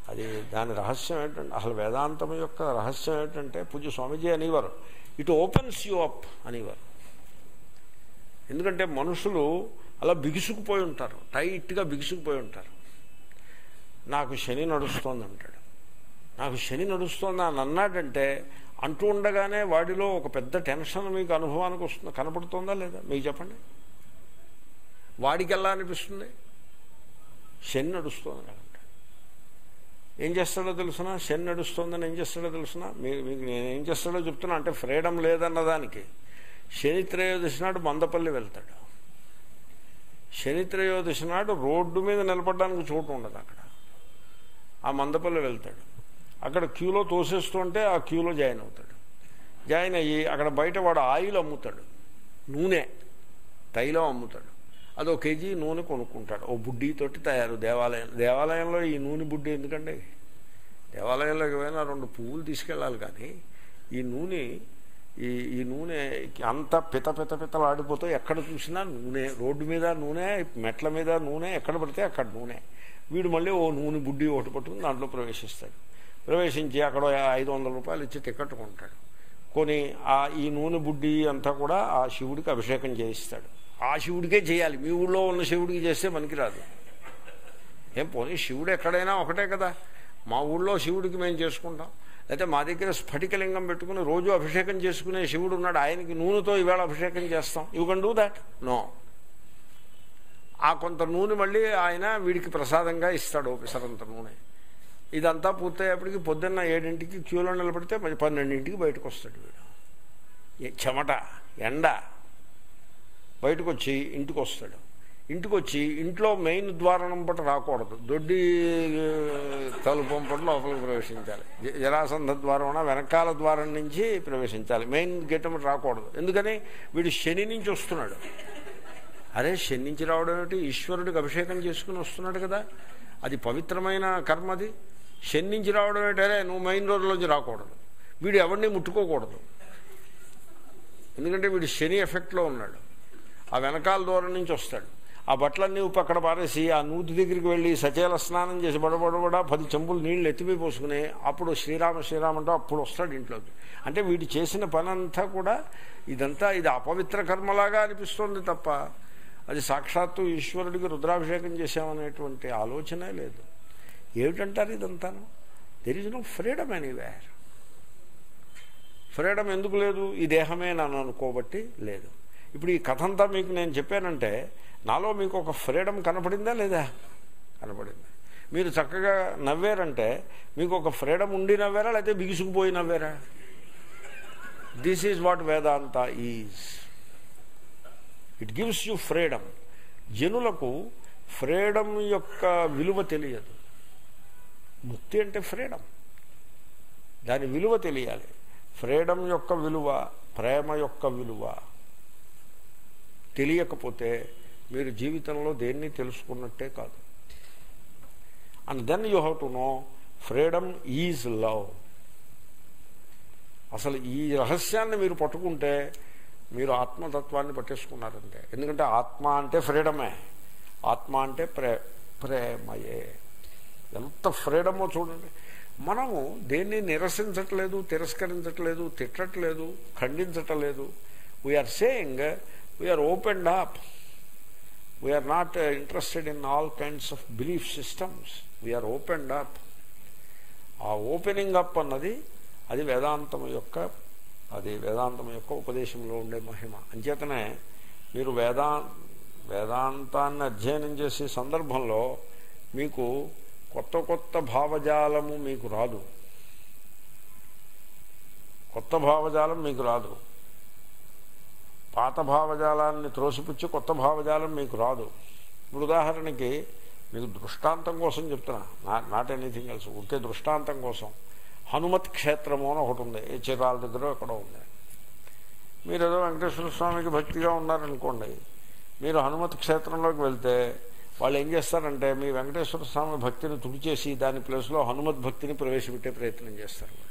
[SPEAKER 1] అది దాని రహస్యం ఏంటంటే అసలు వేదాంతం యొక్క రహస్యం ఏంటంటే పూజ్య స్వామీజీ అనేవారు ఇట్ ఓపెన్స్ యూ అప్ అనేవారు ఎందుకంటే మనుషులు అలా బిగుసుకుపోయి ఉంటారు టైట్గా బిగుసుకుపోయి ఉంటారు నాకు శని నడుస్తోంది అంటాడు నాకు శని నడుస్తోంది అని అన్నాడంటే అంటూ ఉండగానే వాడిలో ఒక పెద్ద టెన్షన్ మీకు అనుభవానికి వస్తుంది కనపడుతుందా లేదా మీకు చెప్పండి వాడికి ఎలా అనిపిస్తుంది శని నడుస్తోంది కదంట ఏం చేస్తాడో తెలుసునా శని నడుస్తోందని ఏం చేస్తాడో తెలుసునా మీకు మీకు నేను ఏం చేస్తాడో చెప్తున్నా అంటే ఫ్రీడమ్ లేదన్న దానికి శని త్రయోదశి నాడు మందపల్లి వెళ్తాడు శని త్రయోదశి నాడు రోడ్డు మీద నిలబడడానికి చోటు ఉండదు అక్కడ ఆ మందపల్లి వెళ్తాడు అక్కడ క్యూలో తోసేస్తుంటే ఆ క్యూలో జాయిన్ అవుతాడు జాయిన్ అయ్యి అక్కడ బయట వాడు ఆయిల్ అమ్ముతాడు నూనె తైలం అమ్ముతాడు అదో కేజీ నూనె కొనుక్కుంటాడు ఓ బుడ్డీతోటి తయారు దేవాలయం దేవాలయంలో ఈ నూనె బుడ్డి ఎందుకండి దేవాలయంలోకి పోయినా రెండు పువ్వులు తీసుకెళ్ళాలి కానీ ఈ నూనె ఈ ఈ నూనె అంత పిత పిత పితలు ఆడిపోతూ ఎక్కడ చూసినా నూనె రోడ్డు మీద నూనె మెట్ల మీద నూనె ఎక్కడ పడితే అక్కడ నూనె వీడు మళ్ళీ ఓ నూనె బుడ్డి ఒకటి పట్టుకుని దాంట్లో ప్రవేశిస్తాడు ప్రవేశించి అక్కడ ఐదు వందల రూపాయలు ఇచ్చి టికెట్ కొంటాడు కొని ఆ ఈ నూనె బుడ్డి అంతా కూడా ఆ శివుడికి అభిషేకం చేయిస్తాడు ఆ శివుడికే చేయాలి మీ ఊళ్ళో ఉన్న శివుడికి చేస్తే పనికిరాదు ఏం పోనీ శివుడు ఎక్కడైనా ఒకటే కదా మా ఊళ్ళో శివుడికి మేము చేసుకుంటాం అయితే మా దగ్గర స్ఫటికలింగం పెట్టుకుని రోజు అభిషేకం చేసుకునే శివుడు ఉన్నాడు ఆయనకి నూనెతో ఈవేళ అభిషేకం చేస్తాం you can do that no ఆ కొంత నూనె మళ్ళీ ఆయన వీడికి ప్రసాదంగా ఇస్తాడు పిసరంత నూనె ఇదంతా పూర్తయ్యేప్పటికి పొద్దున్న ఏడింటికి క్యూలో నిలబడితే మరి పన్నెండింటికి బయటకు వస్తాడు వీడు ఏ చెమట ఎండ బయటకు వచ్చి ఇంటికి వస్తాడు ఇంటికి వచ్చి ఇంట్లో మెయిన్ ద్వారం పట్ల రాకూడదు దొడ్డి తలుపం పట్ల లోపలికి ప్రవేశించాలి జ- జరాసంధ ద్వారం వెనకాల ద్వారం నుంచి ప్రవేశించాలి మెయిన్ గేట్ పట్ల రాకూడదు ఎందుకని వీడు శని నుంచి వస్తున్నాడు అరే శని నుంచి రావడం ఏమిటి ఈశ్వరుడికి అభిషేకం చేసుకుని వస్తున్నాడు కదా అది పవిత్రమైన కర్మ అది శని నుంచి రావడం ఏంటి అరే నువ్వు మెయిన్ రోడ్లోంచి రాకూడదు వీడు ఎవరిని ముట్టుకోకూడదు ఎందుకంటే వీడు శని ఎఫెక్ట్లో ఉన్నాడు ఆ వెనకాల దూరం నుంచి వస్తాడు ఆ బట్టలన్నీ ఉప్పు అక్కడ పారేసి ఆ నూతి దగ్గరికి వెళ్ళి సచేల స్నానం చేసి బడబడబడ పది చెంపులు నీళ్లు ఎత్తిపోయి పోసుకుని అప్పుడు శ్రీరామ శ్రీరామ అంటూ అప్పుడు వస్తాడు ఇంట్లోకి అంటే వీడు చేసిన పని అంతా కూడా ఇదంతా ఇది అపవిత్ర కర్మలాగా అనిపిస్తుంది తప్ప అది సాక్షాత్తు ఈశ్వరుడికి రుద్రాభిషేకం చేశామనేటువంటి ఆలోచనే లేదు ఏమిటంటారు ఇదంతాను there is no freedom anywhere freedom ఎందుకు లేదు ఈ దేహమే నన్ను అనుకోబట్టి లేదు ఇప్పుడు ఈ కథ అంతా మీకు నేను చెప్పానంటే నాలో మీకు ఒక ఫ్రీడమ్ కనపడిందా లేదా కనపడింది మీరు చక్కగా నవ్వారంటే మీకు ఒక ఫ్రీడమ్ ఉండి నవ్వారా లేకపోతే బిగుసుకుపోయి నవ్వారా this is what Vedanta is it gives you freedom జనులకు ఫ్రీడమ్ యొక్క విలువ తెలియదు ముక్తి అంటే ఫ్రీడమ్ దాని విలువ తెలియాలి ఫ్రీడమ్ యొక్క విలువ ప్రేమ యొక్క విలువ తెలియకపోతే మీరు జీవితంలో దేన్ని తెలుసుకున్నట్టే కాదు and then you have to know freedom is love అసలు ఈ రహస్యాన్ని మీరు పట్టుకుంటే మీరు ఆత్మతత్వాన్ని పట్టేసుకున్నారంటే ఎందుకంటే ఆత్మ అంటే ఫ్రీడమే ఆత్మ అంటే ప్రే ప్రేమయే ఎంత ఫ్రీడమో చూడండి మనము దేన్ని నిరసించట్లేదు తిరస్కరించట్లేదు తిట్టట్లేదు ఖండించట్లేదు we are saying we are open up we are not interested in all kinds of belief systems we are open up ah opening up అన్నది అది వేదాంతం యొక్క అది వేదాంతం యొక్క ఉపదేశంలో ఉండే మహిమ అంచేతనే మీరు వేదా వేదాంతాన్ని అధ్యయనం చేసే సందర్భంలో మీకు కొత్త కొత్త భావజాలము మీకు రాదు కొత్త భావజాలం మీకు రాదు పాత భావజాలాన్ని త్రోసిపుచ్చి కొత్త భావజాలం మీకు రాదు ఇప్పుడు ఉదాహరణకి మీకు దృష్టాంతం కోసం చెప్తున్నా నాట్ ఎనీథింగ్ ఎల్స్ ఉంటే దృష్టాంతం కోసం హనుమత్ క్షేత్రము అని ఒకటి ఉంది ఏ చిరాల దగ్గర ఎక్కడో ఉంది మీరు ఏదో వెంకటేశ్వర స్వామికి భక్తిగా ఉన్నారనుకోండి మీరు హనుమత్ క్షేత్రంలోకి వెళ్తే వాళ్ళు ఏం చేస్తారంటే మీ వెంకటేశ్వర స్వామి భక్తిని తుడిచేసి దాని ప్లేస్లో హనుమత్ భక్తిని ప్రవేశపెట్టే ప్రయత్నం చేస్తారు వాళ్ళు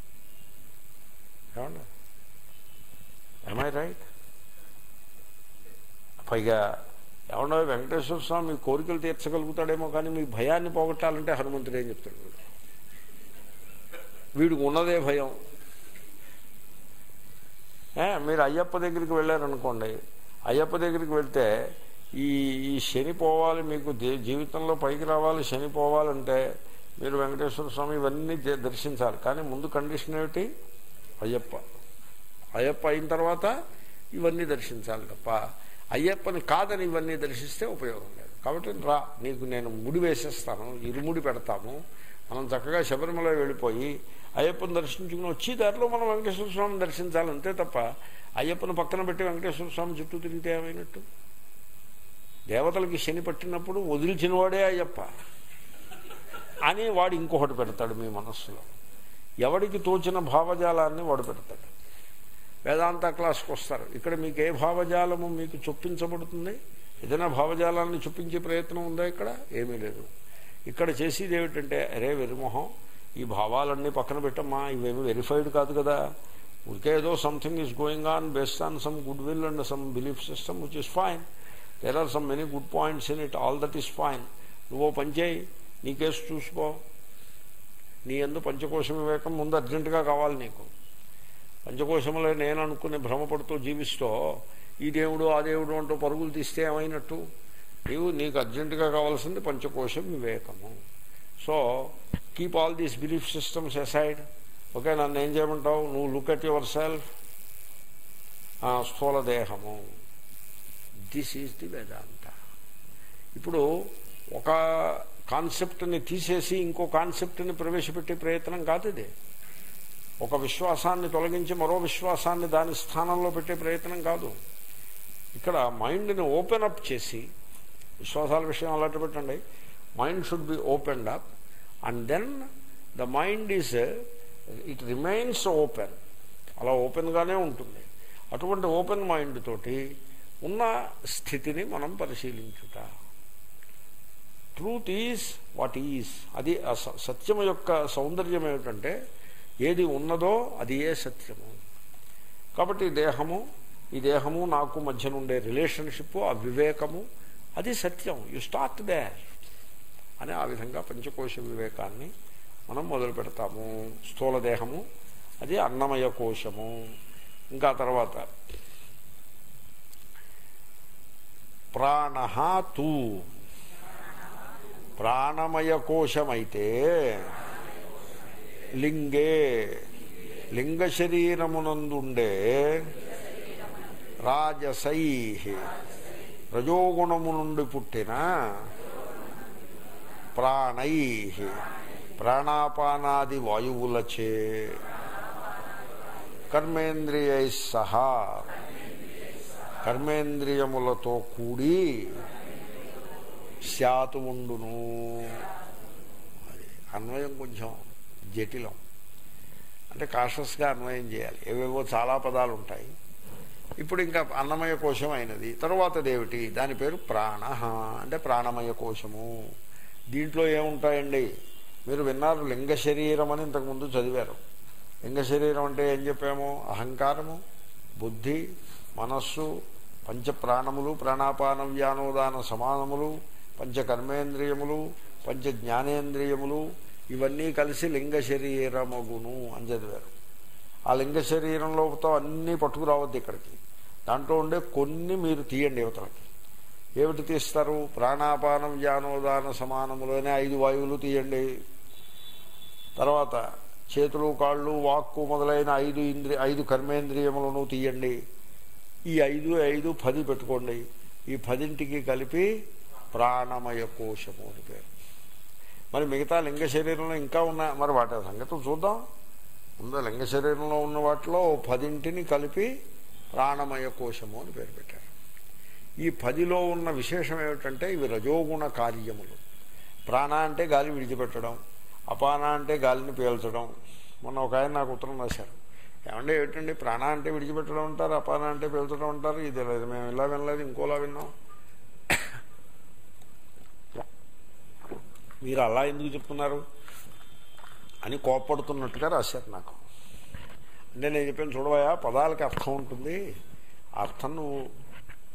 [SPEAKER 1] ఏమండి ఐ రైట్ పైగా ఏమన్నా వెంకటేశ్వర స్వామి మీ కోరికలు తీర్చగలుగుతాడేమో కానీ మీ భయాన్ని పోగొట్టాలంటే హనుమంతుడు ఏం చెప్తాడు వీడు వీడికి ఉన్నదే భయం ఏ, మీరు అయ్యప్ప దగ్గరికి వెళ్ళారనుకోండి అయ్యప్ప దగ్గరికి వెళ్తే ఈ ఈ శని పోవాలి మీకు జీ- జీవితంలో పైకి రావాలి శని పోవాలంటే మీరు వెంకటేశ్వర స్వామి ఇవన్నీ ద- దర్శించాలి కానీ ముందు కండిషన్ ఏమిటి అయ్యప్ప అయ్యప్ప అయిన తర్వాత ఇవన్నీ దర్శించాలి తప్ప అయ్యప్పని కాదని ఇవన్నీ దర్శిస్తే ఉపయోగం లేదు కాబట్టి రా నీకు నేను ముడి వేసేస్తాను ఇరుముడి పెడతాము మనం చక్కగా శబరిమల వెళ్ళిపోయి అయ్యప్పని దర్శించుకుని వచ్చి దారిలో మనం వెంకటేశ్వర స్వామిని దర్శించాలి అంతే తప్ప అయ్యప్పని పక్కన పెట్టి వెంకటేశ్వర స్వామి చుట్టూ తిరిగితే ఏమైనట్టు దేవతలకి శని పట్టినప్పుడు వదిలిచినవాడే అయ్యప్ప అని వాడు ఇంకొకటి పెడతాడు మీ మనస్సులో ఎవడికి తోచిన భావజాలాన్ని వాడు పెడతాడు వేదాంత క్లాస్కి వస్తారు ఇక్కడ మీకు ఏ భావజాలము మీకు చొప్పించబడుతుంది ఏదైనా భావజాలాన్ని చొప్పించే ప్రయత్నం ఉందా ఇక్కడ ఏమీ లేదు ఇక్కడ చేసేది ఏమిటంటే అరే వెరిమొహం ఈ భావాలన్నీ పక్కన పెట్టమ్మా ఇవేమి వెరిఫైడ్ కాదు కదా ఊరికే ఏదో something is going on based on some good will and some belief system which is fine there are some many good points in it all that is fine నువ్వు పనిచేయి నీ కేసు చూసుకో నీ ఎందు పంచకోశ వివేకం ముందు అర్జెంటుగా కావాలి నీకు పంచకోశములే నేను అనుకుని భ్రమపడుతూ జీవిస్తూ ఈ దేవుడు ఆ దేవుడు అంటూ పరుగులు తీస్తే ఏమైనట్టు నీవు నీకు అర్జెంటుగా కావాల్సింది పంచకోశ వివేకము so keep all these belief systems aside okay నన్ను ఏం చేయమంటావు నువ్వు లుక్ అట్ యువర్ సెల్ఫ్ స్థూల దేహము దిస్ ఈజ్ ది వేదాంత ఇప్పుడు ఒక కాన్సెప్ట్ని తీసేసి ఇంకో కాన్సెప్ట్ని ప్రవేశపెట్టే ప్రయత్నం కాదు ఇది ఒక విశ్వాసాన్ని తొలగించి మరో విశ్వాసాన్ని దాని స్థానంలో పెట్టే ప్రయత్నం కాదు ఇక్కడ మైండ్ని ఓపెన్ అప్ చేసి విశ్వాసాల విషయం అలాంటి పెట్టండి mind should be opened up and then the mind is it remains open అలా ఓపెన్గానే ఉంటుంది అటువంటి ఓపెన్ మైండ్ తోటి ఉన్న స్థితిని మనం పరిశీలించుట ట్రూత్ ఈజ్ వాట్ ఈజ్ అది ఆ స- సత్యం యొక్క సౌందర్యం ఏమిటంటే ఏది ఉన్నదో అది ఏ సత్యము కాబట్టి ఈ దేహము ఈ దేహము నాకు మధ్య ఉండే రిలేషన్షిప్ ఆ వివేకము అది సత్యం యు స్టార్ట్ దేర్ అని ఆ విధంగా పంచకోశ వివేకాన్ని మనం మొదలు పెడతాము స్థూల దేహము అది అన్నమయ కోశము ఇంకా తర్వాత ప్రాణ తూ ప్రాణమయ కోశమైతే లింగే లింగ శరీరమునందుండే రాజసై రజోగుణము నుండి పుట్టిన ప్రాణై ప్రాణాపానాది వాయువులచే కర్మేంద్రియై సహా కర్మేంద్రియములతో కూడి శాతు ఉండును అది అన్వయం కొంచెం జటిలం అంటే కాషస్గా అన్వయం చేయాలి ఏవేవో చాలా పదాలు ఉంటాయి ఇప్పుడు ఇంకా అన్నమయ కోశం అయినది తరువాత దేవిటి దాని పేరు ప్రాణ అంటే ప్రాణమయ కోశము దీంట్లో ఏముంటాయండి మీరు విన్నారు లింగ శరీరం అని ఇంతకుముందు చదివారు లింగ శరీరం అంటే ఏం చెప్పాము అహంకారము బుద్ధి మనస్సు పంచ ప్రాణములు ప్రాణాపాన వ్యానోదాన సమానములు పంచ కర్మేంద్రియములు పంచ జ్ఞానేంద్రియములు ఇవన్నీ కలిసి లింగ శరీరమగును అని చదివారు ఆ లింగ శరీరంలోతో అన్నీ పట్టుకురావద్దు ఇక్కడికి దాంట్లో ఉండే కొన్ని మీరు తీయండి యువతలకి ఏమిటి తీస్తారు ప్రాణాపానం వ్యానోదాన సమానములోనే ఐదు వాయువులు తీయండి తర్వాత చేతులు కాళ్ళు వాక్కు మొదలైన ఐదు ఇంద్రి ఐదు కర్మేంద్రియములను తీయండి ఈ ఐదు ఐదు పది పెట్టుకోండి ఈ పదింటికి కలిపి ప్రాణమయ కోశము అని పేరు మరి మిగతా లింగ శరీరంలో ఇంకా ఉన్న మరి వాటి సంగతి చూద్దాం ముందు లింగ శరీరంలో ఉన్న వాటిలో ఓ పదింటిని కలిపి ప్రాణమయ కోశము అని పేరు పెట్టారు ఈ పదిలో ఉన్న విశేషం ఏమిటంటే ఇవి రజోగుణ కార్యములు ప్రాణ అంటే గాలి విడిచిపెట్టడం అపాన అంటే గాలిని పీల్చడం మొన్న ఒక ఆయన నాకు ఉత్తరం రాశారు ఏమంటే ఏమిటండి ప్రాణ అంటే విడిచిపెట్టడం అంటారు అపాన అంటే పీల్చడం అంటారు ఇది లేదు మేము ఇలా వినలేదు ఇంకోలా విన్నాం మీరు అలా ఎందుకు చెప్తున్నారు అని కోప్పడుతున్నట్టుగా రాశారు నాకు అంటే నేను చెప్పాను చూడవయా పదాలకి అర్థం ఉంటుంది ఆ అర్థం నువ్వు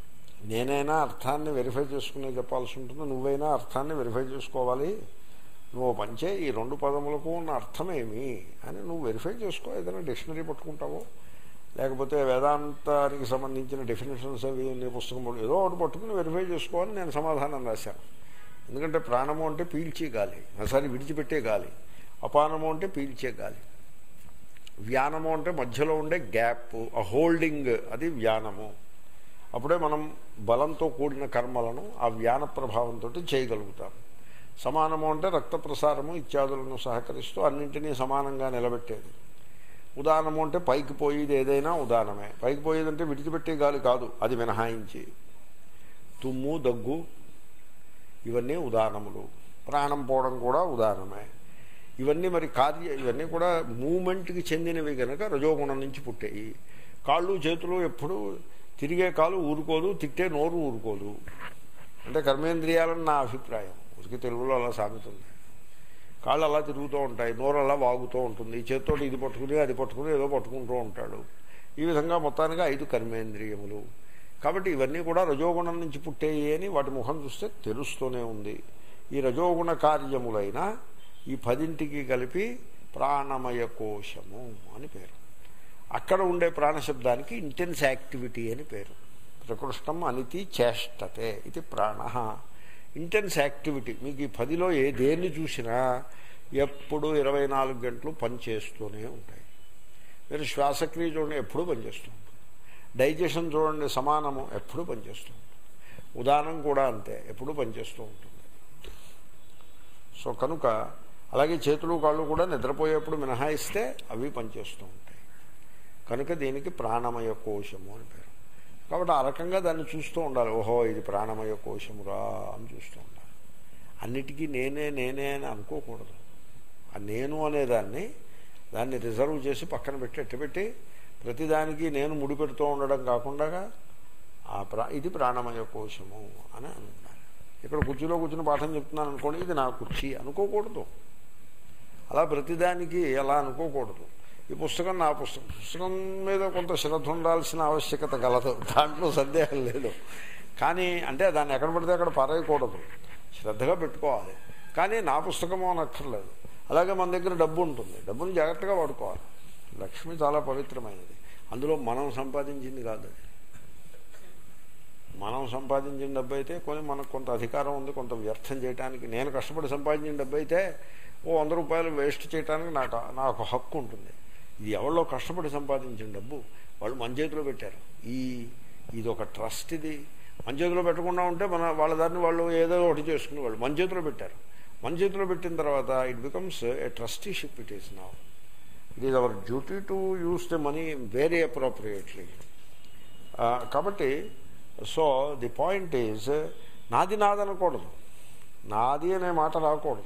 [SPEAKER 1] నేనైనా అర్థాన్ని వెరిఫై చేసుకునే చెప్పాల్సి ఉంటుంది నువ్వైనా అర్థాన్ని వెరిఫై చేసుకోవాలి నువ్వు పంచే ఈ రెండు పదములకు ఉన్న అర్థం ఏమి అని నువ్వు వెరిఫై చేసుకో ఏదైనా డిక్షనరీ పట్టుకుంటావో లేకపోతే వేదాంతానికి సంబంధించిన డెఫినేషన్స్ అవి నీ పుస్తకం పట్టు- ఏదో ఒకటి పట్టుకుని వెరిఫై చేసుకోవాలని నేను సమాధానం రాశాను ఎందుకంటే ప్రాణము అంటే పీల్చే గాలి ఒకసారి విడిచిపెట్టే గాలి అపానము అంటే పీల్చే గాలి వ్యానము అంటే మధ్యలో ఉండే గ్యాప్ ఆ హోల్డింగ్ అది వ్యానము అప్పుడే మనం బలంతో కూడిన కర్మలను ఆ వ్యాన ప్రభావంతో చేయగలుగుతాం సమానము అంటే రక్త ప్రసారము ఇత్యాదులను సహకరిస్తూ అన్నింటినీ సమానంగా నిలబెట్టేది ఉదాహరణము అంటే పైకి పోయేది ఏదైనా ఉదాహరణమే పైకి పోయేదంటే విడిచిపెట్టే గాలి కాదు అది మినహాయించి తుమ్ము దగ్గు ఇవన్నీ ఉదాహరణములు ప్రాణం పోవడం కూడా ఉదాహరణమే ఇవన్నీ మరి కార్య ఇవన్నీ కూడా మూమెంట్కి చెందినవి కనుక రజోగుణం నుంచి పుట్టాయి కాళ్ళు చేతులు ఎప్పుడు తిరిగే కాలు ఊరుకోదు తిట్టే నోరు ఊరుకోదు అంటే కర్మేంద్రియాలని నా అభిప్రాయం ఉరికి తెలుగులో అలా సాగుతుంది కాళ్ళు అలా తిరుగుతూ ఉంటాయి నోరు అలా వాగుతూ ఉంటుంది ఈ చేతితో ఇది పట్టుకుని అది పట్టుకుని ఏదో పట్టుకుంటూ ఉంటాడు ఈ విధంగా మొత్తానికి ఐదు కర్మేంద్రియములు కాబట్టి ఇవన్నీ కూడా రజోగుణం నుంచి పుట్టేయి అని వాటి ముఖం చూస్తే తెలుస్తూనే ఉంది ఈ రజోగుణ కార్యములైన ఈ పదింటికి కలిపి ప్రాణమయ కోశము అని పేరు అక్కడ ఉండే ప్రాణశబ్దానికి ఇంటెన్స్ యాక్టివిటీ అని పేరు ప్రకృష్టం అనితి చేష్టతే ఇది ప్రాణ ఇంటెన్స్ యాక్టివిటీ మీకు ఈ పదిలో ఏ దేన్ని చూసినా ఎప్పుడు ఇరవై నాలుగు గంటలు పనిచేస్తూనే ఉంటాయి మీరు శ్వాసక్రియ చూడండి ఎప్పుడూ పనిచేస్తూ ఉంటుంది డైజెషన్ చూడండి సమానము ఎప్పుడూ పనిచేస్తూ ఉంటుంది ఉదాహరణ కూడా అంతే ఎప్పుడూ పనిచేస్తూ ఉంటుంది సో కనుక అలాగే చేతులు కాళ్ళు కూడా నిద్రపోయేప్పుడు మినహాయిస్తే అవి పనిచేస్తూ ఉంటాయి కనుక దీనికి ప్రాణమయ కోశము అని పేరు కాబట్టి ఆ రకంగా దాన్ని చూస్తూ ఉండాలి ఓహో ఇది ప్రాణమయ కోశమురా అని చూస్తూ ఉండాలి అన్నిటికీ నేనే నేనే అని అనుకోకూడదు ఆ నేను అనేదాన్ని దాన్ని రిజర్వ్ చేసి పక్కన పెట్టి ఎట్టబెట్టి ప్రతిదానికి నేను ముడిపెడుతూ ఉండడం కాకుండా ఆ ప్రా ఇది ప్రాణమయ కోశము అని అనుకుంటాను ఇక్కడ కుర్చీలో కూర్చుని పాఠం చెప్తున్నాను అనుకోండి ఇది నా కుర్చీ అనుకోకూడదు అలా ప్రతిదానికి అలా అనుకోకూడదు ఈ పుస్తకం నా పుస్తకం పుస్తకం మీద కొంత శ్రద్ధ ఉండాల్సిన ఆవశ్యకత కలదు దాంట్లో సందేహం లేదు కానీ అంటే దాన్ని ఎక్కడ పడితే అక్కడ పారేయకూడదు శ్రద్ధగా పెట్టుకోవాలి కానీ నా పుస్తకము అనక్కర్లేదు అలాగే మన దగ్గర డబ్బు ఉంటుంది డబ్బుని జాగ్రత్తగా వాడుకోవాలి లక్ష్మి చాలా పవిత్రమైనది అందులో మనం సంపాదించింది కాదు అది మనం సంపాదించిన డబ్బు అయితే కొని మనకు కొంత అధికారం ఉంది కొంత వ్యర్థం చేయడానికి నేను కష్టపడి సంపాదించిన డబ్బు అయితే ఓ వంద రూపాయలు వేస్ట్ చేయడానికి నాకు నాకు హక్కు ఉంటుంది ఇది ఎవరిలో కష్టపడి సంపాదించిన డబ్బు వాళ్ళు మన చేతిలో పెట్టారు ఈ ఇది ఒక ట్రస్ట్ ఇది మన చేతిలో పెట్టకుండా ఉంటే మన వాళ్ళ దాన్ని వాళ్ళు ఏదో ఒకటి చేసుకునేవాళ్ళు మన చేతిలో పెట్టారు మన చేతిలో పెట్టిన తర్వాత it becomes a trusteeship it is now it is our duty to use the money very appropriately కాబట్టి సో ది పాయింట్ ఈజ్ నాది నాదనకూడదు నాది అనే మాట రాకూడదు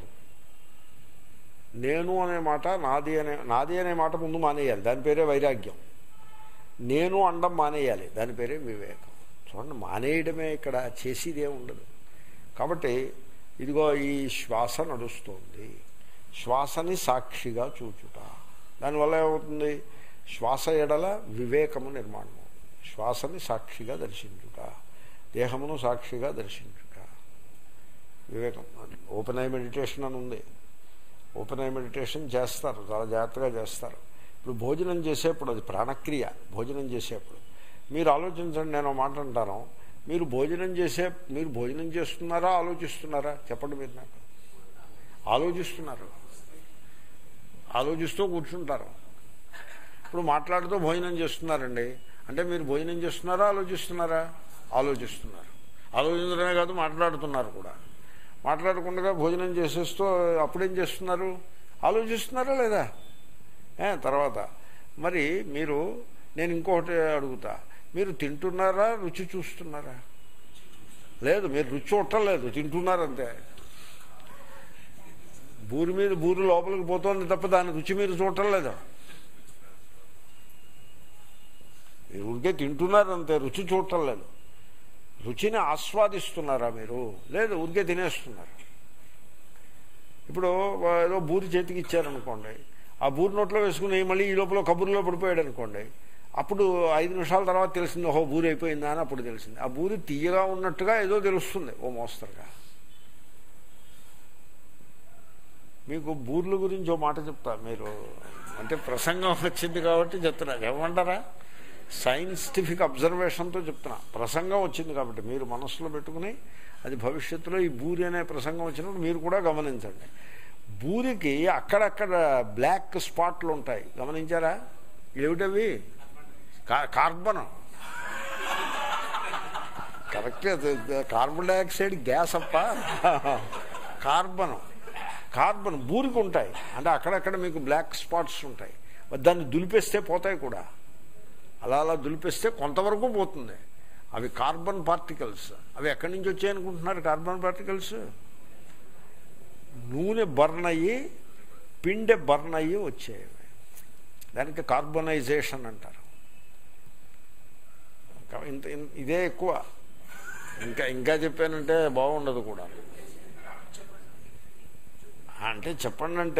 [SPEAKER 1] నేను అనే మాట నాది అనే నాది అనే మాట ముందు మానేయాలి దాని పేరే వైరాగ్యం నేను అండం మానేయాలి దాని పేరే వివేకం చూడండి మానేయడమే ఇక్కడ చేసేదే ఉండదు కాబట్టి ఇదిగో ఈ శ్వాస నడుస్తోంది శ్వాసని సాక్షిగా చూచుట దానివల్ల ఏమవుతుంది శ్వాస ఎడల వివేకము నిర్మాణం శ్వాసని సాక్షిగా దర్శించుట దేహమును సాక్షిగా దర్శించుట వివేకం ఓపెన్ ఐ మెడిటేషన్ అని ఉంది ఓపెన్ ఐ మెడిటేషన్ చేస్తారు చాలా జాగ్రత్తగా చేస్తారు ఇప్పుడు భోజనం చేసేప్పుడు అది ప్రాణక్రియ భోజనం చేసేప్పుడు మీరు ఆలోచించండి నేను మాట అంటాను మీరు భోజనం చేసే మీరు భోజనం చేస్తున్నారా ఆలోచిస్తున్నారా చెప్పండి మీరు నాకు ఆలోచిస్తున్నారు ఆలోచిస్తూ కూర్చుంటారు ఇప్పుడు మాట్లాడుతూ భోజనం చేస్తున్నారండి అంటే మీరు భోజనం చేస్తున్నారా ఆలోచిస్తున్నారా ఆలోచిస్తున్నారు ఆలోచించడమే కాదు మాట్లాడుతున్నారు కూడా మాట్లాడకుండా భోజనం చేసేస్తూ అప్పుడేం చేస్తున్నారు ఆలోచిస్తున్నారా లేదా ఏ తర్వాత మరి మీరు నేను ఇంకొకటి అడుగుతా మీరు తింటున్నారా రుచి చూస్తున్నారా లేదు మీరు రుచి చూడటలేదు తింటున్నారంతే బూరి మీద బూరి లోపలికి పోతుంది తప్ప దాని రుచి మీరు చూడటం లేదా మీరు ఊరికే తింటున్నారంతే రుచి చూడటం లేదు రుచిని ఆస్వాదిస్తున్నారా మీరు లేదు ఊరికే తినేస్తున్నారు ఇప్పుడు ఏదో బూరి చేతికి ఇచ్చారనుకోండి ఆ బూరి నోట్లో వేసుకుని మళ్ళీ ఈ లోపల కబుర్లో పడిపోయాడు అనుకోండి అప్పుడు ఐదు నిమిషాల తర్వాత తెలిసింది ఓహో బూరి అయిపోయిందా అని అప్పుడు తెలిసింది ఆ బూరి తీయగా ఉన్నట్టుగా ఏదో తెలుస్తుంది ఓ మోస్తరుగా మీకు బూర్ల గురించి ఓ మాట చెప్తా మీరు అంటే ప్రసంగం వచ్చింది కాబట్టి చెప్తున్నా ఏమంటారా సైన్సిఫిక్ అబ్జర్వేషన్తో చెప్తున్నా ప్రసంగం వచ్చింది కాబట్టి మీరు మనసులో పెట్టుకుని అది భవిష్యత్తులో ఈ బూరి అనే ప్రసంగం వచ్చినప్పుడు మీరు కూడా గమనించండి బూరికి అక్కడక్కడ బ్లాక్ స్పాట్లు ఉంటాయి గమనించారా ఏమిటవి కా- carbon correct carbon dioxide gas అప్ప కార్బన్ కార్బన్ బూరికి ఉంటాయి అంటే అక్కడక్కడ మీకు బ్లాక్ స్పాట్స్ ఉంటాయి మరి దాన్ని దులిపేస్తే పోతాయి కూడా అలా అలా దులిపేస్తే కొంతవరకు పోతుంది అవి కార్బన్ పార్టికల్స్ అవి ఎక్కడి నుంచి వచ్చాయనుకుంటున్నారు కార్బన్ పార్టికల్స్ నూనె బర్న్ అయ్యి పిండె బర్న్ అయ్యి వచ్చాయి దానికి కార్బనైజేషన్ అంటారు కా- ఇంత ఇన్- ఇదే ఎక్కువ ఇంకా ఇంకా చెప్పానంటే బాగుండదు కూడా అంటే చెప్పండి అంటే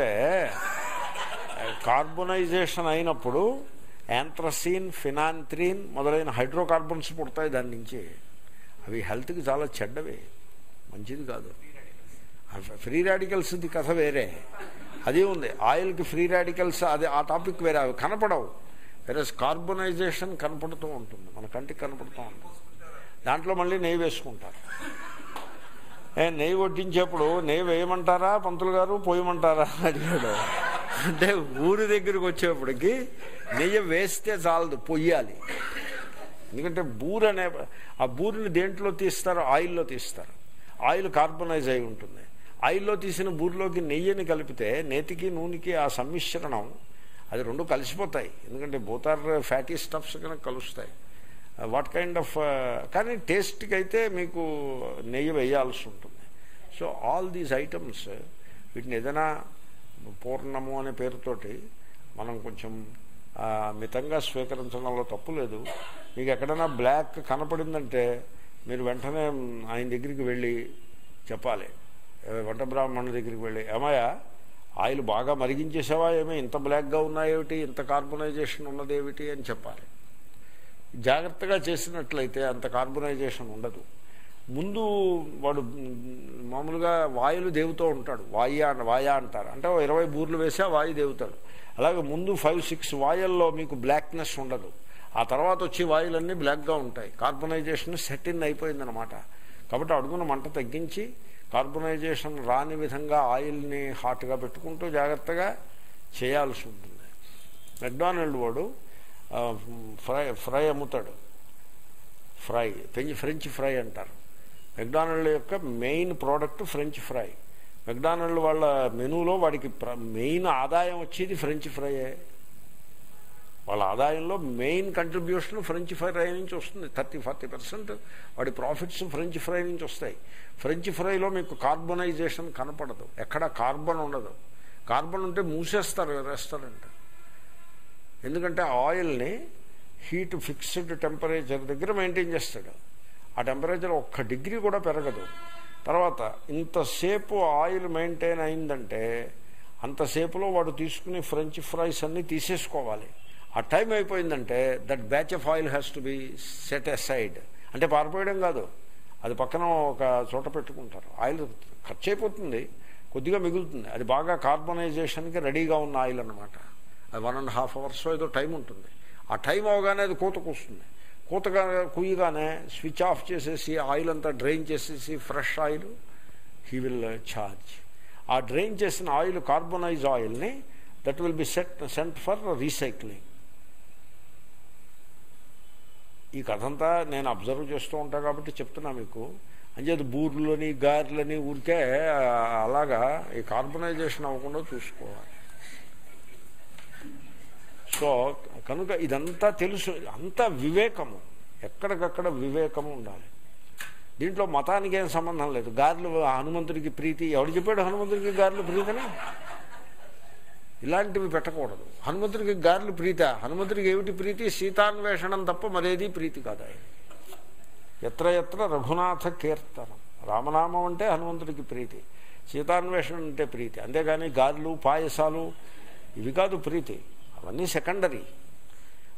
[SPEAKER 1] కార్బనైజేషన్ అయినప్పుడు యాంథ్రసీన్ ఫినాంత్రిన్ మొదలైన హైడ్రోకార్బన్స్ పుడతాయి దాని నుంచి అవి హెల్త్కి చాలా చెడ్డవి మంచిది కాదు ఫ్రీ రాడికల్స్ది కథ వేరే అది ఉంది ఆయిల్కి ఫ్రీ రాడికల్స్ అది ఆ టాపిక్ వేరే అవి కనపడవు వేరే కార్బనైజేషన్ కనపడుతూ ఉంటుంది మన కంటికి కనపడుతూ ఉంటుంది దాంట్లో మళ్ళీ నెయ్యి వేసుకుంటారు ఏ నెయ్యి వడ్డించేప్పుడు నెయ్యి వేయమంటారా పంతులు గారు పోయమంటారా అని అడిగాడు అంటే ఊరి దగ్గరికి వచ్చేప్పటికి నెయ్యి వేస్తే చాలదు పొయ్యాలి ఎందుకంటే బూర్ అనే ఆ బూరిని దేంట్లో తీస్తారు ఆయిల్లో తీస్తారు ఆయిల్ కార్బనైజ్ అయి ఉంటుంది ఆయిల్లో తీసిన బూరిలోకి నెయ్యిని కలిపితే నేతికి నూనెకి ఆ సమ్మిశ్రణం అది రెండు కలిసిపోతాయి ఎందుకంటే బోతార్ ఫ్యాటీ స్టఫ్స్ కనుక కలుస్తాయి వాట్ కైండ్ ఆఫ్ కానీ టేస్ట్కి అయితే మీకు నెయ్యి వేయాల్సి ఉంటుంది సో ఆల్ దీస్ ఐటమ్స్ వీటిని ఏదైనా పూర్ణము అనే పేరుతోటి మనం కొంచెం ఆ, మితంగా స్వీకరించడంలో తప్పు లేదు మీకు ఎక్కడైనా బ్లాక్ కనపడిందంటే మీరు వెంటనే ఆయన దగ్గరికి వెళ్ళి చెప్పాలి ఏ, వంట బ్రాహ్మణుడి దగ్గరికి వెళ్ళి ఏమయ్యా ఆయిల్ బాగా మరిగించేసావా ఏమి ఇంత బ్లాక్గా ఉన్నాయేమిటి ఇంత కార్బనైజేషన్ ఉన్నదేమిటి అని చెప్పాలి జాగ్రత్తగా చేసినట్లయితే అంత కార్బనైజేషన్ ఉండదు ముందు వాడు మ్, మామూలుగా వాయులు దేవుతూ ఉంటాడు వాయ అన వాయ అంటారు అంటే ఓ ఇరవై బూర్లు వేసి ఆ వాయు దేవుతాడు అలాగే ముందు ఫైవ్ సిక్స్ వాయల్లో మీకు బ్లాక్నెస్ ఉండదు ఆ తర్వాత వచ్చే వాయులన్నీ బ్లాక్గా ఉంటాయి కార్బనైజేషన్ సెట్ ఇన్ అయిపోయిందనమాట కాబట్టి అడుగున మంట తగ్గించి కార్బనైజేషన్ రాని విధంగా ఆయిల్ని హాట్గా పెట్టుకుంటూ జాగ్రత్తగా చేయాల్సి ఉంటుంది మెక్డానల్డ్ వాడు ఆ, ఫ్రై ఫ్రై అమ్ముతాడు ఫ్రై ఫ్రెంచ్ ఫ్రెంచ్ ఫ్రై అంటారు మెక్డానల్డ్ యొక్క main product French fry McDonald వాళ్ళ మెనూలో వాడికి ప్ర- మెయిన్ ఆదాయం వచ్చేది ఫ్రెంచ్ ఫ్రైయే వాళ్ళ ఆదాయంలో మెయిన్ కంట్రిబ్యూషన్ ఫ్రెంచ్ ఫ్రై నుంచి వస్తుంది థర్టీ ఫార్టీ పర్సెంట్ వాడి ప్రాఫిట్స్ ఫ్రెంచ్ ఫ్రై నుంచి వస్తాయి ఫ్రెంచ్ ఫ్రైలో మీకు కార్బనైజేషన్ కనపడదు ఎక్కడ కార్బన్ ఉండదు కార్బన్ ఉంటే మూసేస్తారు రెస్టారెంట్ ఎందుకంటే ఆయిల్ని హీట్ ఫిక్స్డ్ టెంపరేచర్ దగ్గర మెయింటైన్ చేస్తాడు ఆ టెంపరేచర్ ఒక్క డిగ్రీ కూడా పెరగదు తర్వాత ఇంతసేపు ఆయిల్ మెయింటైన్ అయిందంటే అంతసేపులో వాడు తీసుకుని ఫ్రెంచ్ ఫ్రైస్ అన్నీ తీసేసుకోవాలి ఆ టైం అయిపోయిందంటే that batch of oil has to be set aside అంటే పారిపోయడం కాదు అది పక్కన ఒక చోట పెట్టుకుంటారు ఆయిల్ ఖర్చు అయిపోతుంది కొద్దిగా మిగులుతుంది అది బాగా కార్బనైజేషన్కి రెడీగా ఉన్న ఆయిల్ అనమాట అది వన్ అండ్ హాఫ్ అవర్స్ ఏదో టైం ఉంటుంది ఆ టైం అవగానే అది కూతకు వస్తుంది కూతగా కుయ్యగానే స్విచ్ ఆఫ్ చేసేసి ఆయిల్ అంతా డ్రైన్ చేసేసి fresh oil he will charge ఆ డ్రైన్ చేసిన ఆయిల్ కార్బనైజ్ ఆయిల్ని that will be set sent for recycling ఈ కథంతా నేను అబ్జర్వ్ చేస్తూ ఉంటా కాబట్టి చెప్తున్నా మీకు అంచేది బూర్లని గారెలని ఊరికే అలాగా ఈ కార్బనైజేషన్ అవ్వకుండా చూసుకోవాలి సో కనుక ఇదంతా తెలుసు అంతా వివేకము ఎక్కడికక్కడ వివేకము ఉండాలి దీంట్లో మతానికి ఏం సంబంధం లేదు గారెలు హనుమంతుడికి ప్రీతి ఎవడు చెప్పాడు హనుమంతుడికి గారెలు ప్రీతని ఇలాంటివి పెట్టకూడదు హనుమంతుడికి గారెలు ప్రీత హనుమంతుడికి ఏమిటి ప్రీతి సీతాన్వేషణం తప్ప మరేది ప్రీతి కాదు ఆయన ఎత్ర ఎత్ర రఘునాథ కీర్తనం రామనామం అంటే హనుమంతుడికి ప్రీతి సీతాన్వేషణ అంటే ప్రీతి అంతేగాని గారెలు పాయసాలు ఇవి కాదు ప్రీతి అవన్నీ సెకండరీ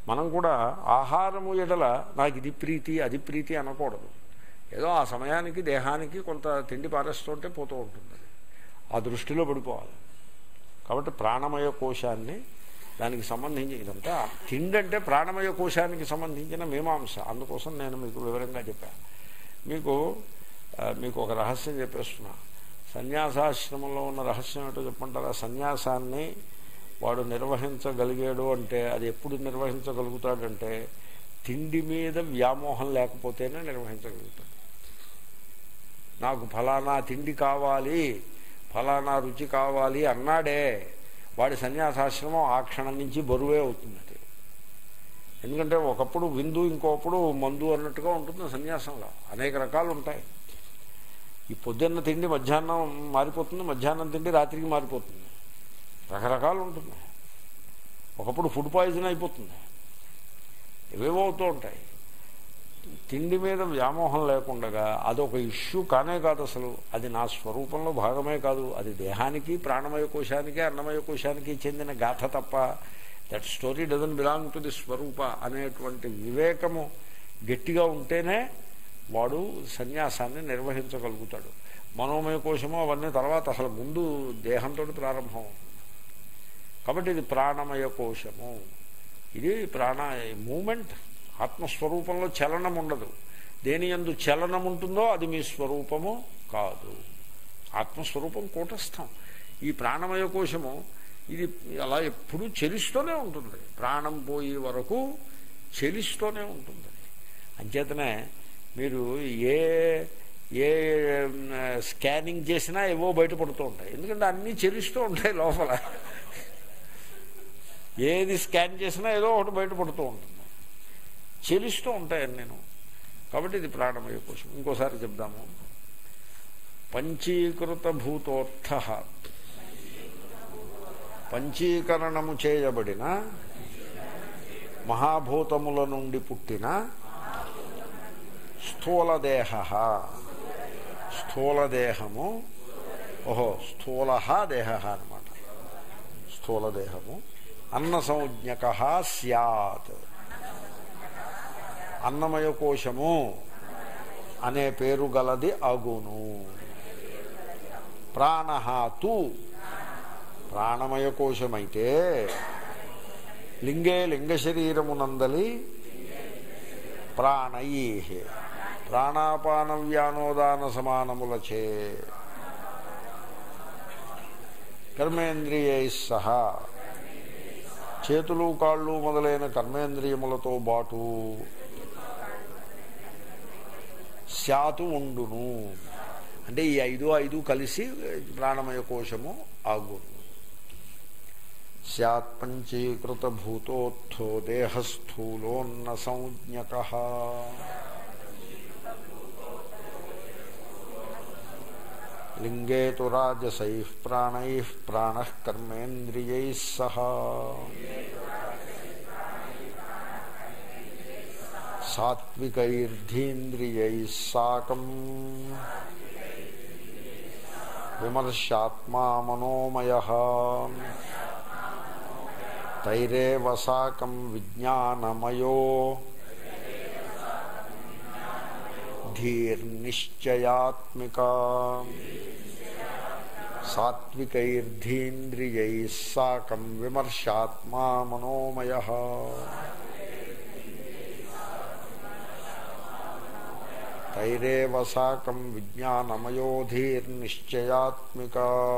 [SPEAKER 1] మనం కూడా ఆహారము ఎడల నాకు ఇది ప్రీతి అది ప్రీతి అనకూడదు ఏదో ఆ సమయానికి దేహానికి కొంత తిండి పారేస్తుంటే పోతూ ఉంటుంది ఆ దృష్టిలో పడిపోవాలి కాబట్టి ప్రాణమయ కోశాన్ని దానికి సంబంధించి ఇదంతా తిండి అంటే ప్రాణమయ కోశానికి సంబంధించిన మీమాంస అందుకోసం నేను మీకు వివరంగా చెప్పాను మీకు ఆ, మీకు ఒక రహస్యం చెప్పేస్తున్నా సన్యాసాశ్రమంలో ఉన్న రహస్యం ఏంటో చెప్పంటారా సన్యాసాన్ని వాడు నిర్వహించగలిగాడు అంటే అది ఎప్పుడు నిర్వహించగలుగుతాడంటే తిండి మీద వ్యామోహం లేకపోతేనే నిర్వహించగలుగుతాడు నాకు ఫలానా తిండి కావాలి ఫలానా రుచి కావాలి అన్నాడే వాడి సన్యాసాశ్రమం ఆ క్షణం నుంచి బరువే అవుతుంది అది. ఎందుకంటే ఒకప్పుడు విందు ఇంకొకప్పుడు మందు అన్నట్టుగా ఉంటుంది సన్యాసంలో అనేక రకాలు ఉంటాయి ఈ పొద్దున్న తిండి మధ్యాహ్నం మారిపోతుంది మధ్యాహ్నం తిండి రాత్రికి మారిపోతుంది రకరకాలు ఉంటుంది ఒకప్పుడు ఫుడ్ పాయిజన్ అయిపోతుంది ఇవేవో అవుతూ ఉంటాయి తిండి మీద వ్యామోహం లేకుండగా అదొక ఇష్యూ కానే కాదు అసలు అది నా స్వరూపంలో భాగమే కాదు అది దేహానికి ప్రాణమయ కోశానికి అన్నమయ కోశానికి చెందిన గాథ తప్ప that story doesn't belong to the స్వరూప అనేటువంటి వివేకము గట్టిగా ఉంటేనే వాడు సన్యాసాన్ని నిర్వహించగలుగుతాడు మనోమయ కోశము అవన్నీ తర్వాత అసలు ముందు దేహంతో ప్రారంభం కాబట్టి ఇది ప్రాణమయ కోశము ఇది ప్రాణ మూమెంట్ ఆత్మస్వరూపంలో చలనం ఉండదు దేని ఎందు చలనం ఉంటుందో అది మీ స్వరూపము కాదు ఆత్మస్వరూపం కూటస్థం ఈ ప్రాణమయ కోశము ఇది అలా ఎప్పుడూ చెలిస్తూనే ఉంటుంది ప్రాణం పోయే వరకు చెలిస్తూనే ఉంటుంది అంచేతనే మీరు ఏ ఏ స్కానింగ్ చేసినా ఏవో బయటపడుతూ ఉంటాయి ఎందుకంటే అన్నీ చెలిస్తూ ఉంటాయి లోపల ఏది స్కాన్ చేసినా ఏదో ఒకటి బయటపడుతూ ఉంటుంది చెలిస్తూ ఉంటాయని నేను కాబట్టి ఇది ప్రాణమయ కోశం ఇంకోసారి చెప్దాము పంచీకృత భూతోర్థ పంచీకరణము చేయబడిన మహాభూతముల నుండి పుట్టిన స్థూలదేహ స్థూలదేహము ఓహో స్థూల దేహ అనమాట స్థూలదేహము అన్న సంజ్ఞక సత్ అన్నమయ కోశము అనే పేరు గలది అగును ప్రాణహాతు ప్రాణమయ కోశమైతే లింగే లింగ శరీరమునందలి ప్రాణై ప్రాణాపాన వ్యానోదాన సమానములచే కర్మేంద్రియై సహా చేతులు కాళ్ళు మొదలైన కర్మేంద్రియములతో బాటు శాతు ఉండును అంటే ఈ ఐదు ఐదు కలిసి ప్రాణమయ కోశము ఆగును సత్ పంచీకృత భూతోత్థో దేహస్థూలోన్న సంజ్ఞక లింగే తు రాజసై ప్రాణై ప్రాణ కర్మేంద్రియై సహ సాత్వికైర్ధీంద్రియై సాకం విమర్శాత్మా మనోమయ తైరేవ సాకం విజ్ఞానమయో ధీర్నిశ్చయాత్మిక సాత్వికైర్ధీంద్రియై సాకం విమర్శాత్మా మనోమయ తైరేవ సాకం విజ్ఞానమయోధీర్నిశ్చయాత్మిక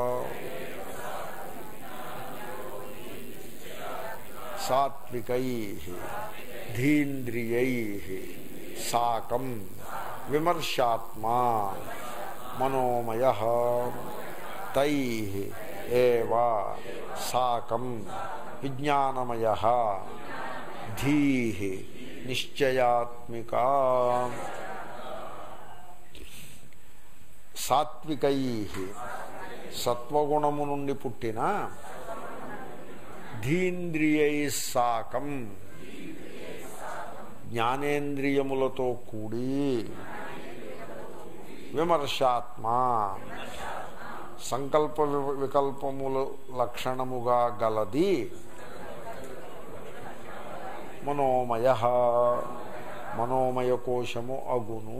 [SPEAKER 1] సాత్వికై ధీంద్రియై సాకం విమర్శాత్మా మనోమయ తై ఏవ సాకం విజ్ఞానమయ ధీ నిశ్చయాత్మిక సాత్వికై సత్వగుణము నుండి పుట్టిన ధీంద్రియై సాకం జ్ఞానేంద్రియములతో కూడి విమర్శాత్మ సంకల్ప వి- వికల్పములు లక్షణముగా గలది మనోమయ మనోమయ కోశము అగును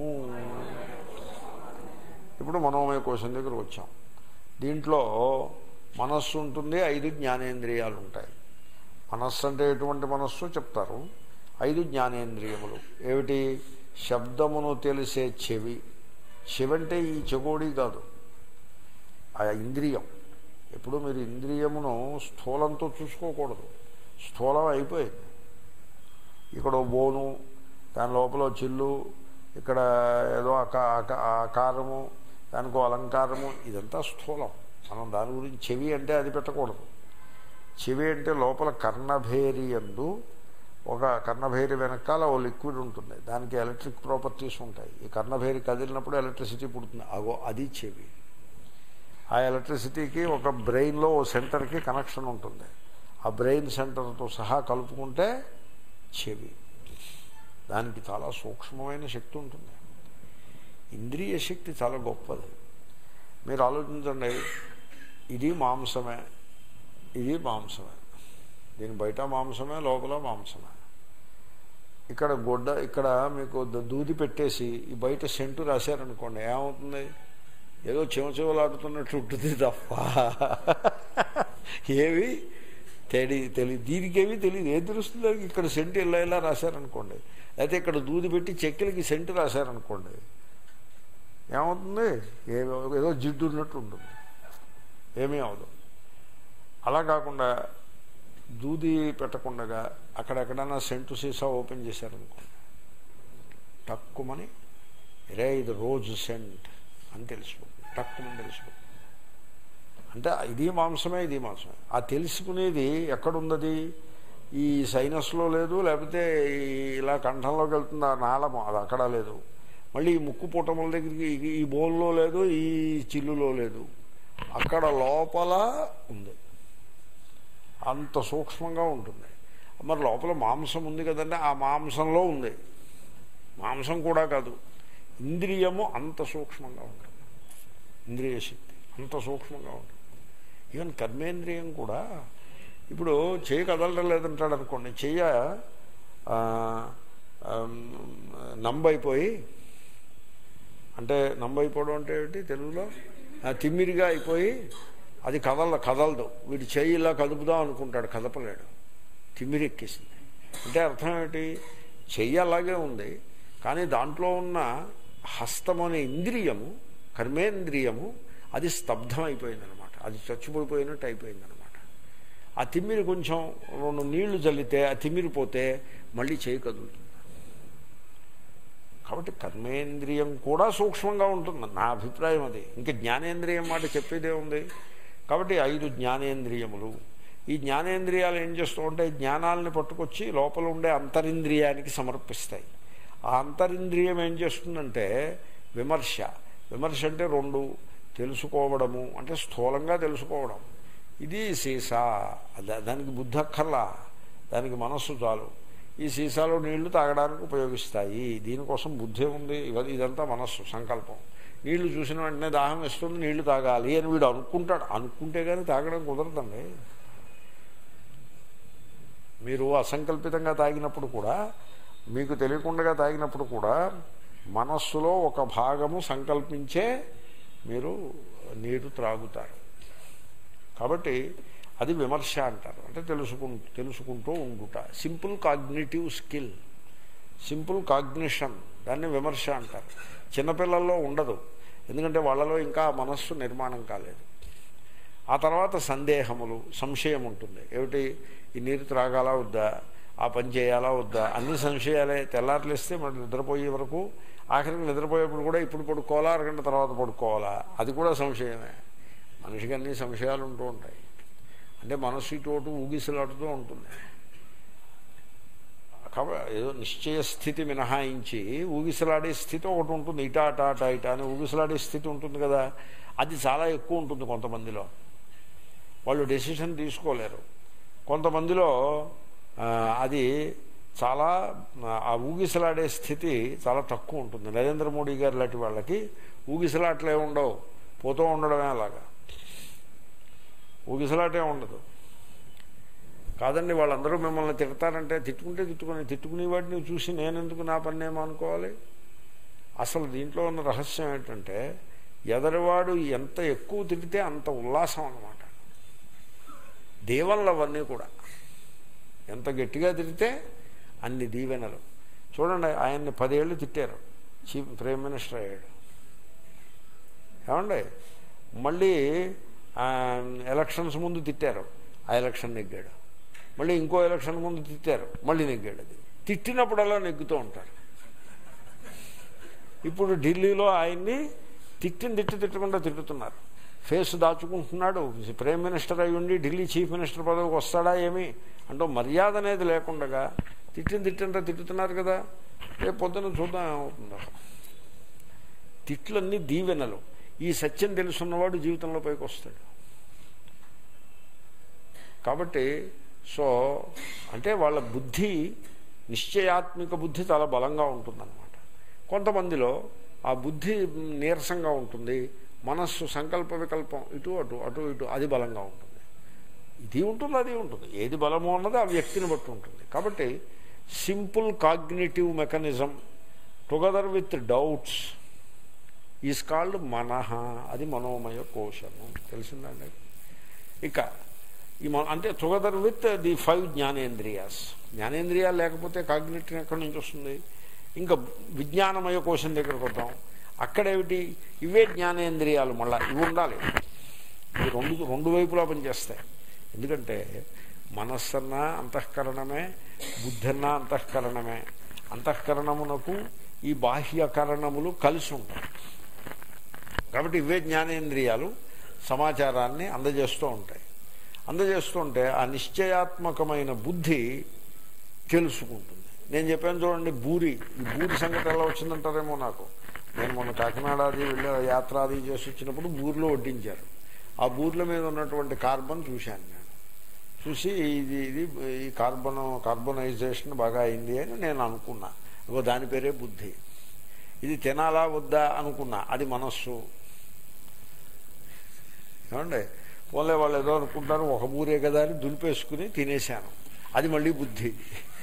[SPEAKER 1] ఇప్పుడు మనోమయ కోశం దగ్గర వచ్చాం దీంట్లో మనస్సు ఉంటుంది ఐదు జ్ఞానేంద్రియాలు ఉంటాయి మనస్సు అంటే ఎటువంటి మనస్సు చెప్తారు ఐదు జ్ఞానేంద్రియములు ఏమిటి శబ్దమును తెలిసే చెవి చెవి అంటే ఈ చెగోడి కాదు ఆ ఇంద్రియం ఎప్పుడు మీరు ఇంద్రియమును స్థూలంతో చూసుకోకూడదు స్థూలం అయిపోయింది ఇక్కడ ఓ బోను దాని లోపల ఓ చిల్లు ఇక్కడ ఏదో అక అక- ఆకారము దానికో అలంకారము ఇదంతా స్థూలం మనం దాని గురించి చెవి అంటే అది పెట్టకూడదు చెవి అంటే లోపల కర్ణభేరి ఎందు ఒక కర్ణభేరి వెనకాల ఓ లిక్విడ్ ఉంటుంది దానికి ఎలక్ట్రిక్ ప్రాపర్టీస్ ఉంటాయి ఈ కర్ణభేరి కదిలినప్పుడు ఎలక్ట్రిసిటీ పుడుతుంది అగో అది చెవి ఆ ఎలక్ట్రిసిటీకి ఒక బ్రెయిన్లో ఓ సెంటర్కి కనెక్షన్ ఉంటుంది ఆ బ్రెయిన్ సెంటర్తో సహా కలుపుకుంటే చెవి దానికి చాలా సూక్ష్మమైన శక్తి ఉంటుంది ఇంద్రియ శక్తి చాలా గొప్పది మీరు ఆలోచించండి ఇది మాంసమే ఇది మాంసమే దీని బయట మాంసమే లోపల మాంసమే ఇక్కడ గొడ్డ ఇక్కడ మీకు ద- దూది పెట్టేసి ఈ బయట సెంటు రాశారనుకోండి ఏమవుతుంది ఏదో చివచివలాడుతున్నట్టు ఉంటుంది తప్ప ఏవి తెలి తెలియదు దీనికేమీ తెలియదు ఏం తెలుస్తుంది దానికి? ఇక్కడ సెంటు ఇలా ఇలా రాశారనుకోండి అయితే ఇక్కడ దూది పెట్టి చెక్కలకి సెంటు రాశారనుకోండి ఏమవుతుంది ఏదో ఏదో జిడ్డు ఉన్నట్టు ఉంటుంది ఏమీ అవదు అలా కాకుండా దూది పెట్టకుండా అక్కడెక్కడైనా సెంటు సీసా ఓపెన్ చేశారనుకోండి టక్కుమని రే ఇది రోజు సెంట్ అని తెలిసిపోతుంది టక్కుమని తెలిసిపోతుంది అంటే ఇది మాంసమే ఇది మాంసమే ఆ తెలుసుకునేది ఎక్కడున్నది ఈ సైనస్లో లేదు లేకపోతే ఈ- ఇలా కంఠంలోకి వెళ్తుంది ఆ నాళము అది అక్కడ లేదు మళ్ళీ ఈ ముక్కు పుటముల దగ్గరికి ఈ- ఈ బోన్లో లేదు ఈ చిల్లులో లేదు అక్కడ లోపల ఉంది అంత సూక్ష్మంగా ఉంటుంది మరి లోపల మాంసం ఉంది కదండి ఆ మాంసంలో ఉంది మాంసం కూడా కాదు ఇంద్రియము అంత సూక్ష్మంగా ఉంటుంది ఇంద్రియ శక్తి అంత సూక్ష్మంగా ఉంటుంది ఈవెన్ కర్మేంద్రియం కూడా ఇప్పుడు చెయ్యి కదలడం లేదంటాడు అనుకోండి చెయ్య ఆ, ఆ, నంబైపోయి అంటే నంబైపోవడం అంటే ఏమిటి తెలుగులో ఆ, తిమ్మిరిగా అయిపోయి అది కదల కదలదు వీడి చెయ్యి ఇలా కదుపుదాం అనుకుంటాడు కదపలేడు తిమ్మిరి ఎక్కేసింది అంటే అర్థం ఏమిటి చెయ్యి అలాగే ఉంది కానీ దాంట్లో ఉన్న హస్తం అనే ఇంద్రియము కర్మేంద్రియము అది స్తబ్దం అయిపోయిందనమాట అది చచ్చిపోయిపోయినట్టు అయిపోయిందనమాట ఆ తిమ్మిరి కొంచెం రెండు నీళ్లు చల్లితే ఆ తిమ్మిరి పోతే మళ్ళీ చేయి కదులుతుంది కాబట్టి కర్మేంద్రియం కూడా సూక్ష్మంగా ఉంటుంది నా అభిప్రాయం అది ఇంకా జ్ఞానేంద్రియం మాట చెప్పేదే ఉంది కాబట్టి ఐదు జ్ఞానేంద్రియములు ఈ జ్ఞానేంద్రియాలు ఏం చేస్తూ ఉంటాయి జ్ఞానాలని పట్టుకొచ్చి లోపల ఉండే అంతరింద్రియానికి సమర్పిస్తాయి ఆ అంతరింద్రియం ఏం చేస్తుందంటే విమర్శ విమర్శ అంటే రెండు తెలుసుకోవడము అంటే స్థూలంగా తెలుసుకోవడం ఇది సీసా దా- దానికి బుద్ధి అక్కర్లా దానికి మనస్సు చాలు ఈ సీసాలో నీళ్లు తాగడానికి ఉపయోగిస్తాయి దీనికోసం బుద్ధి ఉంది ఇవ- ఇదంతా మనస్సు సంకల్పం నీళ్లు చూసిన వెంటనే దాహం వేస్తుంది నీళ్లు తాగాలి అని వీడు అనుకుంటాడు అనుకుంటే కానీ తాగడం కుదరదండి మీరు అసంకల్పితంగా తాగినప్పుడు కూడా మీకు తెలియకుండా తాగినప్పుడు కూడా మనస్సులో ఒక భాగము సంకల్పించే మీరు నీరు త్రాగుతారు కాబట్టి అది విమర్శ అంటారు అంటే తెలుసుకుంటూ తెలుసుకుంటూ ఉండుట simple cognitive skill simple cognition దాన్ని విమర్శ అంటారు చిన్నపిల్లల్లో ఉండదు ఎందుకంటే వాళ్ళలో ఇంకా ఆ మనస్సు నిర్మాణం కాలేదు ఆ తర్వాత సందేహములు సంశయం ఉంటుంది ఏమిటి ఈ నీరు త్రాగాలా వద్దా ఆ పని చేయాలా వద్దా అన్ని సంశయాలే తెల్లారులేస్తే మరి నిద్రపోయే వరకు ఆఖరికి నిద్రపోయేప్పుడు కూడా ఇప్పుడు పడుకోవాలా అరగంట తర్వాత పడుకోవాలా అది కూడా సంశయమే మనిషికి అన్ని సంశయాలు ఉంటూ ఉంటాయి అంటే మనస్సు ఇటు అటు ఊగిసలాడుతూ ఉంటుంది కాబట్టి ఏదో నిశ్చయ స్థితి మినహాయించి ఊగిసలాడే స్థితి ఒకటి ఉంటుంది ఇటా అటా అటా ఇటా అని ఊగిసలాడే స్థితి ఉంటుంది కదా అది చాలా ఎక్కువ ఉంటుంది కొంతమందిలో వాళ్ళు డెసిషన్ తీసుకోలేరు కొంతమందిలో ఆ, అది చాలా ఆ ఊగిసలాడే స్థితి చాలా తక్కువ ఉంటుంది నరేంద్ర మోడీ గారు లాంటి వాళ్ళకి ఊగిసలాట్లే ఉండవు పోతూ ఉండడమే అలాగా ఊగిసలాటే ఉండదు కాదండి వాళ్ళందరూ మిమ్మల్ని తిడతారంటే తిట్టుకుంటే తిట్టుకుని తిట్టుకునేవాడిని చూసి నేనెందుకు నా పని ఏమో అనుకోవాలి అసలు దీంట్లో ఉన్న రహస్యం ఏంటంటే ఎదరివాడు ఎంత ఎక్కువ తిరిగితే అంత ఉల్లాసం అన్నమాట దీవెనలు అవన్నీ కూడా ఎంత గట్టిగా తిరిగితే అన్ని దీవెనలు చూడండి ఆయన్ని పదేళ్ళు తిట్టారు చీఫ్ ప్రైమ్ మినిస్టర్ అయ్యాడు ఏమండి మళ్ళీ ఆ, ఎలక్షన్స్ ముందు తిట్టారు ఆ ఎలక్షన్ నెగ్గాడు మళ్ళీ ఇంకో ఎలక్షన్ ముందు తిట్టారు మళ్ళీ నెగ్గాడు అది తిట్టినప్పుడల్లా నెగ్గుతూ ఉంటారు ఇప్పుడు ఢిల్లీలో ఆయన్ని తిట్టిన తిట్టి తిట్టకుండా తిట్టుతున్నారు ఫేస్ దాచుకుంటున్నాడు ప్రైమ్ మినిస్టర్ అయి ఉండి ఢిల్లీ చీఫ్ మినిస్టర్ పదవికి వస్తాడా ఏమి అంటూ మర్యాద అనేది లేకుండా తిట్టిన తిట్టినంత తిట్టుతున్నారు కదా రేపు పొద్దున చూద్దాం ఏమవుతుందో తిట్లన్నీ దీవెనలు ఈ సత్యం తెలుసున్నవాడు జీవితంలో పైకి వస్తాడు కాబట్టి సో అంటే వాళ్ళ బుద్ధి నిశ్చయాత్మిక బుద్ధి చాలా బలంగా ఉంటుందన్నమాట కొంతమందిలో ఆ బుద్ధి నీరసంగా ఉంటుంది మనస్సు సంకల్ప వికల్పం ఇటు అటు అటు ఇటు అది బలంగా ఉంటుంది ఇది ఉంటుంది అది ఉంటుంది ఏది బలము అన్నది ఆ వ్యక్తిని బట్టి ఉంటుంది కాబట్టి simple cognitive mechanism together with doubts is called మనహ అది మనోమయ కోశము తెలిసిందండి ఇక ఈ మన అంటే టుగెదర్ విత్ ది ఫైవ్ జ్ఞానేంద్రియాస్ జ్ఞానేంద్రియాలు లేకపోతే కాగ్నేటివ్ ఎక్కడి నుంచి వస్తుంది ఇంకా విజ్ఞానమయ కోశం దగ్గరకు వద్దాం అక్కడేమిటి ఇవే జ్ఞానేంద్రియాలు మళ్ళా ఇవి ఉండాలి ఇవి రెండు రెండు వైపులా పనిచేస్తాయి ఎందుకంటే మనస్సన్న అంతఃకరణమే బుద్ధన్న అంతఃకరణమే అంతఃకరణమునకు ఈ బాహ్యకరణములు కలిసి ఉంటాయి కాబట్టి ఇవే జ్ఞానేంద్రియాలు సమాచారాన్ని అందజేస్తూ ఉంటాయి అందజేస్తుంటే ఆ నిశ్చయాత్మకమైన బుద్ధి తెలుసుకుంటుంది నేను చెప్పాను చూడండి బూరి ఈ బూరి సంగతి ఎలా వచ్చిందంటారేమో నాకు నేను మొన్న కాకినాడ అది వెళ్ళి యాత్ర అది చేసి వచ్చినప్పుడు బూరిలో వడ్డించారు ఆ బూర్ల మీద ఉన్నటువంటి కార్బన్ చూశాను నేను చూసి ఇది ఇది ఈ కార్బన్ కార్బనైజేషన్ బాగా అయింది అని నేను అనుకున్నా ఇగో దాని పేరే బుద్ధి ఇది తినాలా వద్దా అనుకున్నా అది మనస్సు ఏమండి పోలే వాళ్ళు ఏదో అనుకుంటారు ఒక బూరే కదా అని దులిపేసుకుని తినేశాను అది మళ్ళీ బుద్ధి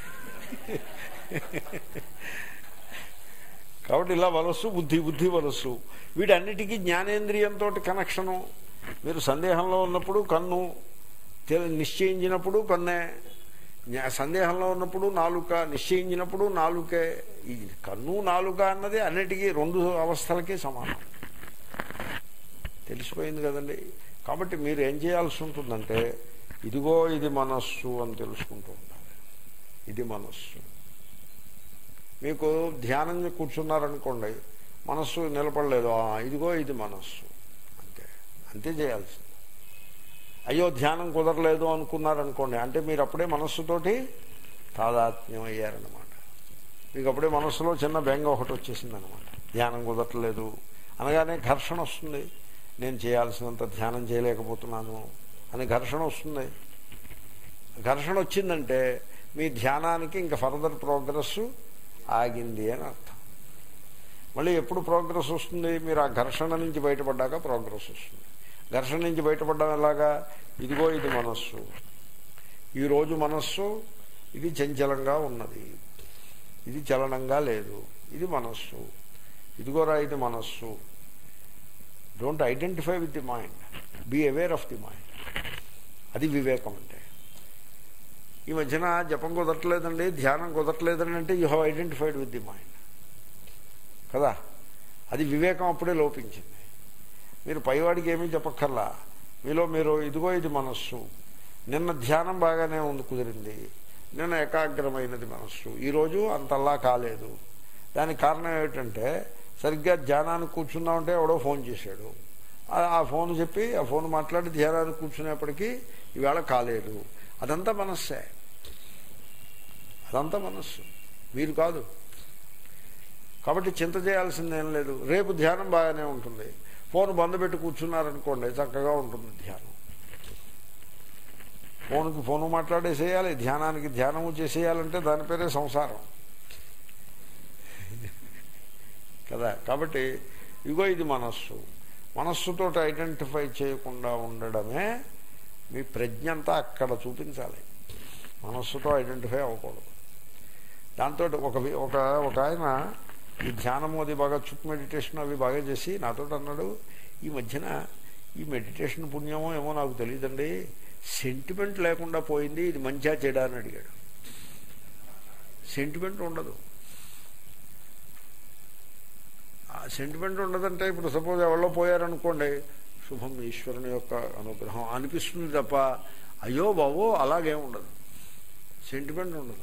[SPEAKER 1] కాబట్టి ఇలా వలస్సు బుద్ధి బుద్ధి వలస్సు వీటన్నిటికీ జ్ఞానేంద్రియంతో కనెక్షను మీరు సందేహంలో ఉన్నప్పుడు కన్ను తె- నిశ్చయించినప్పుడు కన్నే జ్ఞా- సందేహంలో ఉన్నప్పుడు నాలుక నిశ్చయించినప్పుడు నాలుకే ఈ కన్ను నాలుక అన్నది అన్నిటికీ రెండు అవస్థలకి సమానం తెలిసిపోయింది కదండి కాబట్టి మీరు ఏం చేయాల్సి ఉంటుందంటే ఇదిగో ఇది మనస్సు అని తెలుసుకుంటూ ఉండాలి ఇది మనస్సు మీకు ధ్యానం కూర్చున్నారనుకోండి మనస్సు నిలబడలేదు ఆ, ఇదిగో ఇది మనస్సు అంతే అంతే చేయాల్సింది అయ్యో ధ్యానం కుదరలేదు అనుకున్నారనుకోండి అంటే మీరు అప్పుడే మనస్సుతోటి తాదాత్మ్యం అయ్యారనమాట మీకు అప్పుడే మనస్సులో చిన్న బెంగ ఒకటి వచ్చేసింది అనమాట ధ్యానం కుదరట్లేదు అనగానే ఘర్షణ వస్తుంది నేను చేయాల్సినంత ధ్యానం చేయలేకపోతున్నాను అని ఘర్షణ వస్తుంది ఘర్షణ వచ్చిందంటే మీ ధ్యానానికి ఇంకా ఫర్దర్ ప్రోగ్రెస్ ఆగింది అని అర్థం మళ్ళీ ఎప్పుడు ప్రోగ్రెస్ వస్తుంది మీరు ఆ ఘర్షణ నుంచి బయటపడ్డాక ప్రోగ్రెస్ వస్తుంది ఘర్షణ నుంచి బయటపడడం ఎలాగా ఇదిగో ఇది మనస్సు ఈరోజు మనస్సు ఇది చంచలంగా ఉన్నది ఇది చలనంగా లేదు ఇది మనస్సు ఇదిగోరా ఇది మనస్సు don't identify with the mind be aware of the mind అది వివేకం అంటే ఈ మధ్యన జపం కుదరట్లేదండి ధ్యానం కుదరట్లేదని అంటే you have identified with the mind కదా అది వివేకం అప్పుడే లోపించింది మీరు పైవాడికి ఏమీ చెప్పక్కర్లా మీలో మీరు ఇదిగో ఇది మనస్సు నిన్న ధ్యానం బాగానే ఉంది కుదిరింది నిన్న ఏకాగ్రమైనది మనస్సు ఈరోజు అంతల్లా కాలేదు దానికి కారణం ఏమిటంటే సరిగ్గా ధ్యానానికి కూర్చున్నామంటే ఎవడో ఫోన్ చేశాడు ఆ- ఆ ఫోన్ చెప్పి ఆ ఫోన్ మాట్లాడి ధ్యానానికి కూర్చునేప్పటికీ ఈవేళ కాలేదు అదంతా మనస్సే అదంతా మనస్సు మీరు కాదు కాబట్టి చింత చేయాల్సిందేం లేదు రేపు ధ్యానం బాగానే ఉంటుంది ఫోన్ బంద్ పెట్టి కూర్చున్నారనుకోండి చక్కగా ఉంటుంది ధ్యానం ఫోన్కి ఫోను మాట్లాడేసేయాలి ధ్యానానికి ధ్యానము చేసేయాలంటే దాని పేరే సంసారం కదా కాబట్టి ఇగో ఇది మనస్సు మనస్సుతో ఐడెంటిఫై చేయకుండా ఉండడమే మీ ప్రజ్ఞ అంతా అక్కడ చూపించాలి మనస్సుతో ఐడెంటిఫై అవ్వకూడదు దాంతో ఒక వి- ఒక ఒక ఆయన ఈ ధ్యానము అది బాగా చుట్టూ మెడిటేషన్ అవి బాగా చేసి నాతో అన్నాడు ఈ మధ్యన ఈ మెడిటేషన్ పుణ్యమో ఏమో నాకు తెలియదండి సెంటిమెంట్ లేకుండా పోయింది ఇది మంచిగా చెడా అని అడిగాడు సెంటిమెంట్ ఉండదు ఆ సెంటిమెంట్ ఉండదంటే ఇప్పుడు సపోజ్ ఎవరో పోయారనుకోండి శుభం ఈశ్వరుని యొక్క అనుగ్రహం అనిపిస్తుంది తప్ప అయ్యో బాబో అలాగే ఉండదు సెంటిమెంట్ ఉండదు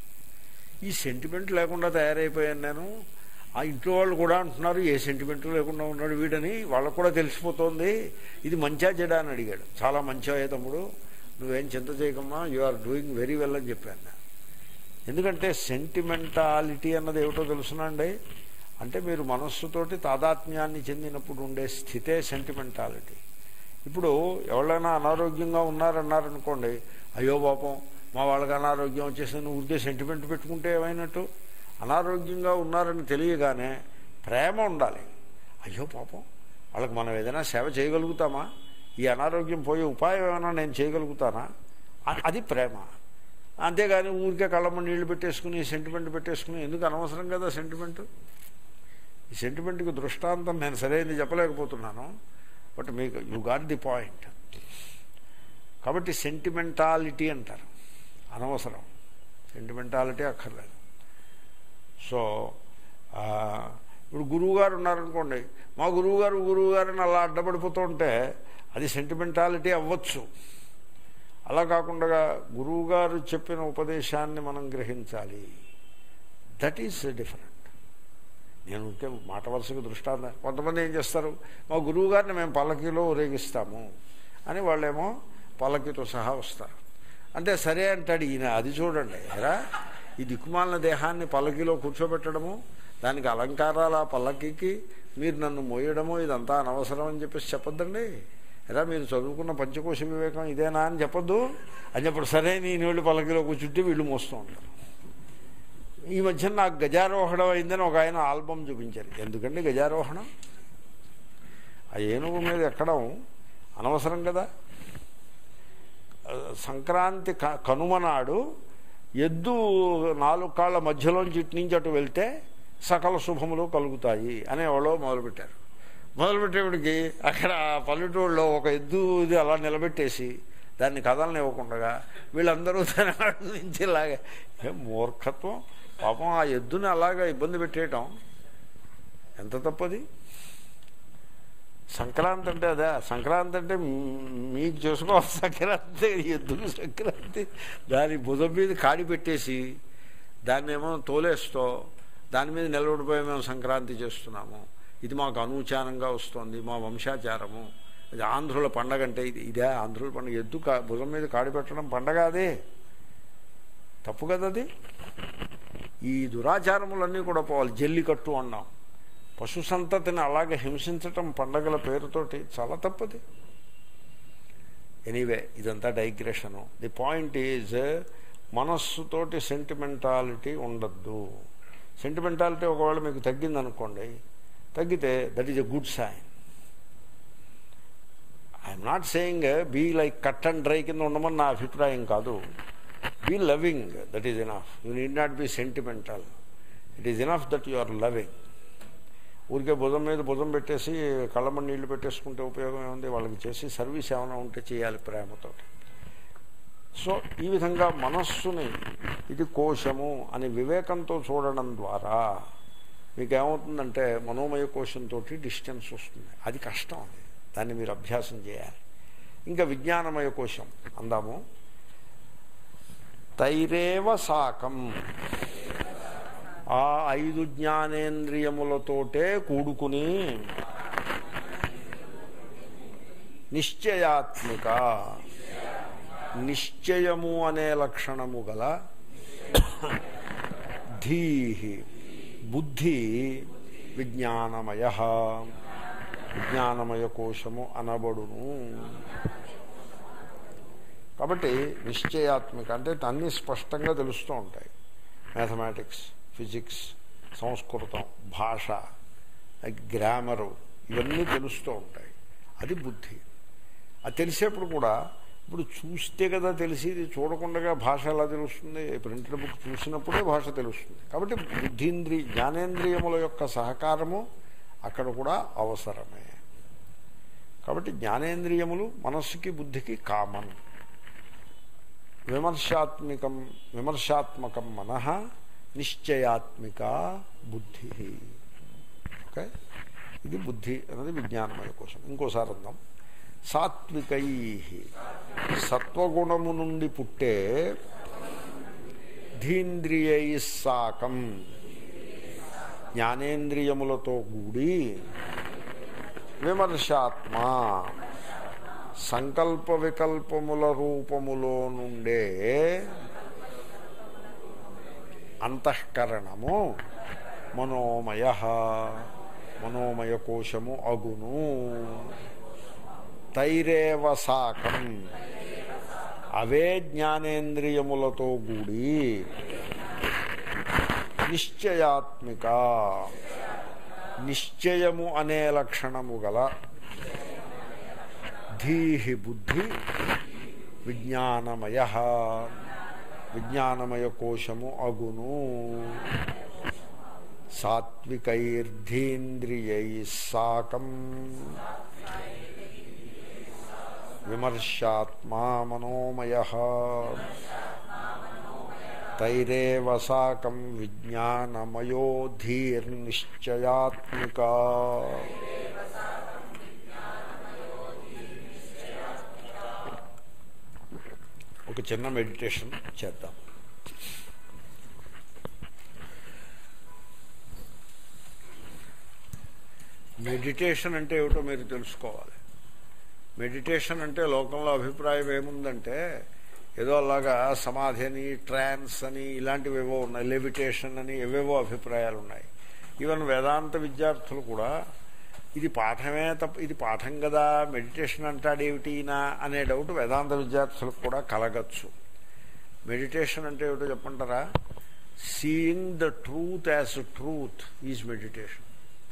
[SPEAKER 1] ఈ సెంటిమెంట్ లేకుండా తయారైపోయాను నేను ఆ ఇంట్లో వాళ్ళు కూడా అంటున్నారు ఏ సెంటిమెంట్ లేకుండా ఉన్నాడు వీడని వాళ్ళకు కూడా తెలిసిపోతుంది ఇది మంచా చెడా అని అడిగాడు చాలా మంచి అయ్యే తమ్ముడు నువ్వేం చింత చేయకమ్మా you are doing very well అని చెప్పాను నేను. ఎందుకంటే సెంటిమెంటాలిటీ అన్నది ఏమిటో తెలుసునండి అంటే మీరు మనస్సుతోటి తాదాత్మ్యాన్ని చెందినప్పుడు ఉండే స్థితే సెంటిమెంటాలిటీ ఇప్పుడు ఎవరైనా అనారోగ్యంగా ఉన్నారన్నారనుకోండి అయ్యో పాపం మా వాళ్ళకి అనారోగ్యం వచ్చేసి నువ్వు ఊరికే సెంటిమెంట్ పెట్టుకుంటే ఏమైనట్టు అనారోగ్యంగా ఉన్నారని తెలియగానే ప్రేమ ఉండాలి అయ్యో పాపం వాళ్ళకి మనం ఏదైనా సేవ చేయగలుగుతామా ఈ అనారోగ్యం పోయే ఉపాయం ఏమైనా నేను చేయగలుగుతానా అ- అది ప్రేమ అంతేగాని ఊరికే కళ్ళమ్మ నీళ్లు పెట్టేసుకుని సెంటిమెంట్ పెట్టేసుకుని ఎందుకు అనవసరం కదా సెంటిమెంట్ ఈ సెంటిమెంట్కి దృష్టాంతం నేను సరైనది చెప్పలేకపోతున్నాను బట్ మీకు యు గాట్ ది పాయింట్ కాబట్టి సెంటిమెంటాలిటీ అంటారు అనవసరం సెంటిమెంటాలిటీ అక్కర్లేదు సో ఆ, ఇప్పుడు గురువుగారు ఉన్నారనుకోండి మా గురువుగారు గురువుగారిని అలా అడ్డపడిపోతూ ఉంటే అది సెంటిమెంటాలిటీ అవ్వచ్చు అలా కాకుండా గురువుగారు చెప్పిన ఉపదేశాన్ని మనం గ్రహించాలి దట్ ఈస్ డిఫరెంట్ నేను ఉంటే మాట వరుసకు దృష్టాంత కొంతమంది ఏం చేస్తారు మా గురువు గారిని మేము పల్లకీలో ఊరేగిస్తాము అని వాళ్ళేమో పల్లకీతో సహా వస్తారు అంటే సరే అంటాడు ఈయన అది చూడండి ఎరా ఈ దిక్కుమాలిన దేహాన్ని పల్లకీలో కూర్చోబెట్టడము దానికి అలంకారాల పల్లకీకి మీరు నన్ను మోయడము ఇదంతా అనవసరం అని చెప్పేసి చెప్పొద్దండి ఎరా మీరు చదువుకున్న పంచకోశ వివేకం ఇదేనా అని చెప్పొద్దు అని చెప్పడు సరే నీ నీళ్ళు పల్లకీలో కూర్చుంటే వీళ్ళు మోస్తూ ఉంటారు ఈ మధ్య నాకు గజారోహణం అయిందని ఒక ఆయన ఆల్బమ్ చూపించారు ఎందుకండి గజారోహణం ఆ ఏనుగు మీద ఎక్కడం అనవసరం కదా ఆ, సంక్రాంతి క- కనుమ నాడు ఎద్దు నాలుగు కాళ్ళ మధ్యలోంచి ఇటు నుంచి అటు వెళ్తే సకల శుభములు కలుగుతాయి అని ఎవరో మొదలుపెట్టారు మొదలుపెట్టేప్పటికి అక్కడ ఆ పల్లెటూరులో ఒక ఎద్దు ఇది అలా నిలబెట్టేసి దాన్ని కదలనివ్వకుండా వీళ్ళందరూ దాని అటు నుంచి ఇలాగే ఏం మూర్ఖత్వం పాపం ఆ ఎద్దుని అలాగా ఇబ్బంది పెట్టేయటం ఎంత తప్పది సంక్రాంతి అంటే అదే సంక్రాంతి అంటే మ్- మీకు చేసుకోవాలి సంక్రాంతి ఎద్దుకు సంక్రాంతి దాని భుజం మీద కాడి పెట్టేసి దాన్ని ఏమో తోలేస్తో దాని మీద నిలబడిపోయి మేము సంక్రాంతి చేస్తున్నాము ఇది మాకు అనూచానంగా వస్తుంది మా వంశాచారము ఇది ఆంధ్రుల పండగ అంటే ఇది ఇదే ఆంధ్రుల పండుగ ఎద్దు కా- భుజం మీద కాడి పెట్టడం పండగ అదే తప్పు కదా అది ఈ దురాచారములన్నీ కూడా పోవాలి జల్లికట్టు అన్నాం పశు సంతతిని అలాగే హింసించటం పండగల పేరుతోటి చాలా తప్పది ఎనీవే ఇదంతా డైగ్రెషను ది పాయింట్ ఈజ్ మనస్సుతోటి సెంటిమెంటాలిటీ ఉండద్దు సెంటిమెంటాలిటీ ఒకవేళ మీకు తగ్గిందనుకోండి తగ్గితే that is a good sign I'm not saying be like cut and dry కింద ఉండమని నా అభిప్రాయం కాదు be loving that is enough you need not be sentimental it is enough that you are loving ఊరికే భుజం మీద భుజం పెట్టేసి కళ్ళమ్మ నీళ్లు పెట్టేసుకుంటే ఉపయోగం ఏముంది వాళ్ళకి చేసి సర్వీస్ ఏమైనా ఉంటే చేయాలి ప్రేమతో సో ఈ విధంగా మనస్సుని ఇది కోశము అని వివేకంతో చూడడం ద్వారా మీకు ఏమవుతుందంటే మనోమయ కోశంతో డిస్టెన్స్ వస్తుంది అది కష్టం అది దాన్ని మీరు అభ్యాసం చేయాలి ఇంకా విజ్ఞానమయ కోశం అందాము తైరేవ సాకం ఆ ఐదు జ్ఞానేంద్రియములతోటే కూడుకుని నిశ్చయాత్మిక నిశ్చయము అనే లక్షణము గల ధీ బుద్ధి విజ్ఞానమయ విజ్ఞానమయ కోశము అనబడును కాబట్టి నిశ్చయాత్మిక అంటే అన్నీ స్పష్టంగా తెలుస్తూ ఉంటాయి మ్యాథమెటిక్స్ ఫిజిక్స్ సంస్కృతం భాష గ్రామరు ఇవన్నీ తెలుస్తూ ఉంటాయి అది బుద్ధి అది తెలిసేప్పుడు కూడా ఇప్పుడు చూస్తే కదా తెలిసేది చూడకుండా భాష ఎలా తెలుస్తుంది ప్రింటెడ్ బుక్ చూసినప్పుడే భాష తెలుస్తుంది కాబట్టి బుద్ధీంద్రియ జ్ఞానేంద్రియముల యొక్క సహకారము అక్కడ కూడా అవసరమే కాబట్టి జ్ఞానేంద్రియములు మనస్సుకి బుద్ధికి కామన్ విమర్శాత్మికం విమర్శాత్మకం మనః నిశ్చయాత్మిక బుద్ధి ఓకే ఇది బుద్ధి అనేది విజ్ఞానమయ కోసం ఇంకోసారి అందాం సాత్వికై సత్వగుణము నుండి పుట్టే ధీంద్రియై సాకం జ్ఞానేంద్రియములతో కూడి విమర్శాత్మ సంకల్ప వికల్పముల రూపములో నుండే అంతఃకరణము మనోమయ మనోమయ కోశము అగును తైరేవ సాకం అవే జ్ఞానేంద్రియములతో కూడి నిశ్చయాత్మిక నిశ్చయము అనే లక్షణము గల ధీహి బుద్ధి విజ్ఞానమయ విజ్ఞానమయ కోశము అగును సాత్వికైర్ధీంద్రియై సాకం విమర్శాత్మా మనోమయ తైరేవ సాకం విజ్ఞానమయో ధీర్నిశ్చయాత్మిక ఒక చిన్న మెడిటేషన్ చేద్దాం మెడిటేషన్ అంటే ఏమిటో మీరు తెలుసుకోవాలి మెడిటేషన్ అంటే లోకంలో అభిప్రాయం ఏముందంటే ఏదో అలాగా సమాధి అని ట్రాన్స్ అని ఇలాంటివి ఏవో ఉన్నాయి లెవిటేషన్ అని ఏవేవో అభిప్రాయాలు ఉన్నాయి ఈవెన్ వేదాంత విద్యార్థులు కూడా ఇది పాఠమే తప్ప ఇది పాఠం కదా మెడిటేషన్ అంటాడేమిటినా అనే డౌట్ వేదాంత విద్యార్థులకు కూడా కలగచ్చు మెడిటేషన్ అంటే ఏమిటో చెప్పంటారా seeing the truth as truth is meditation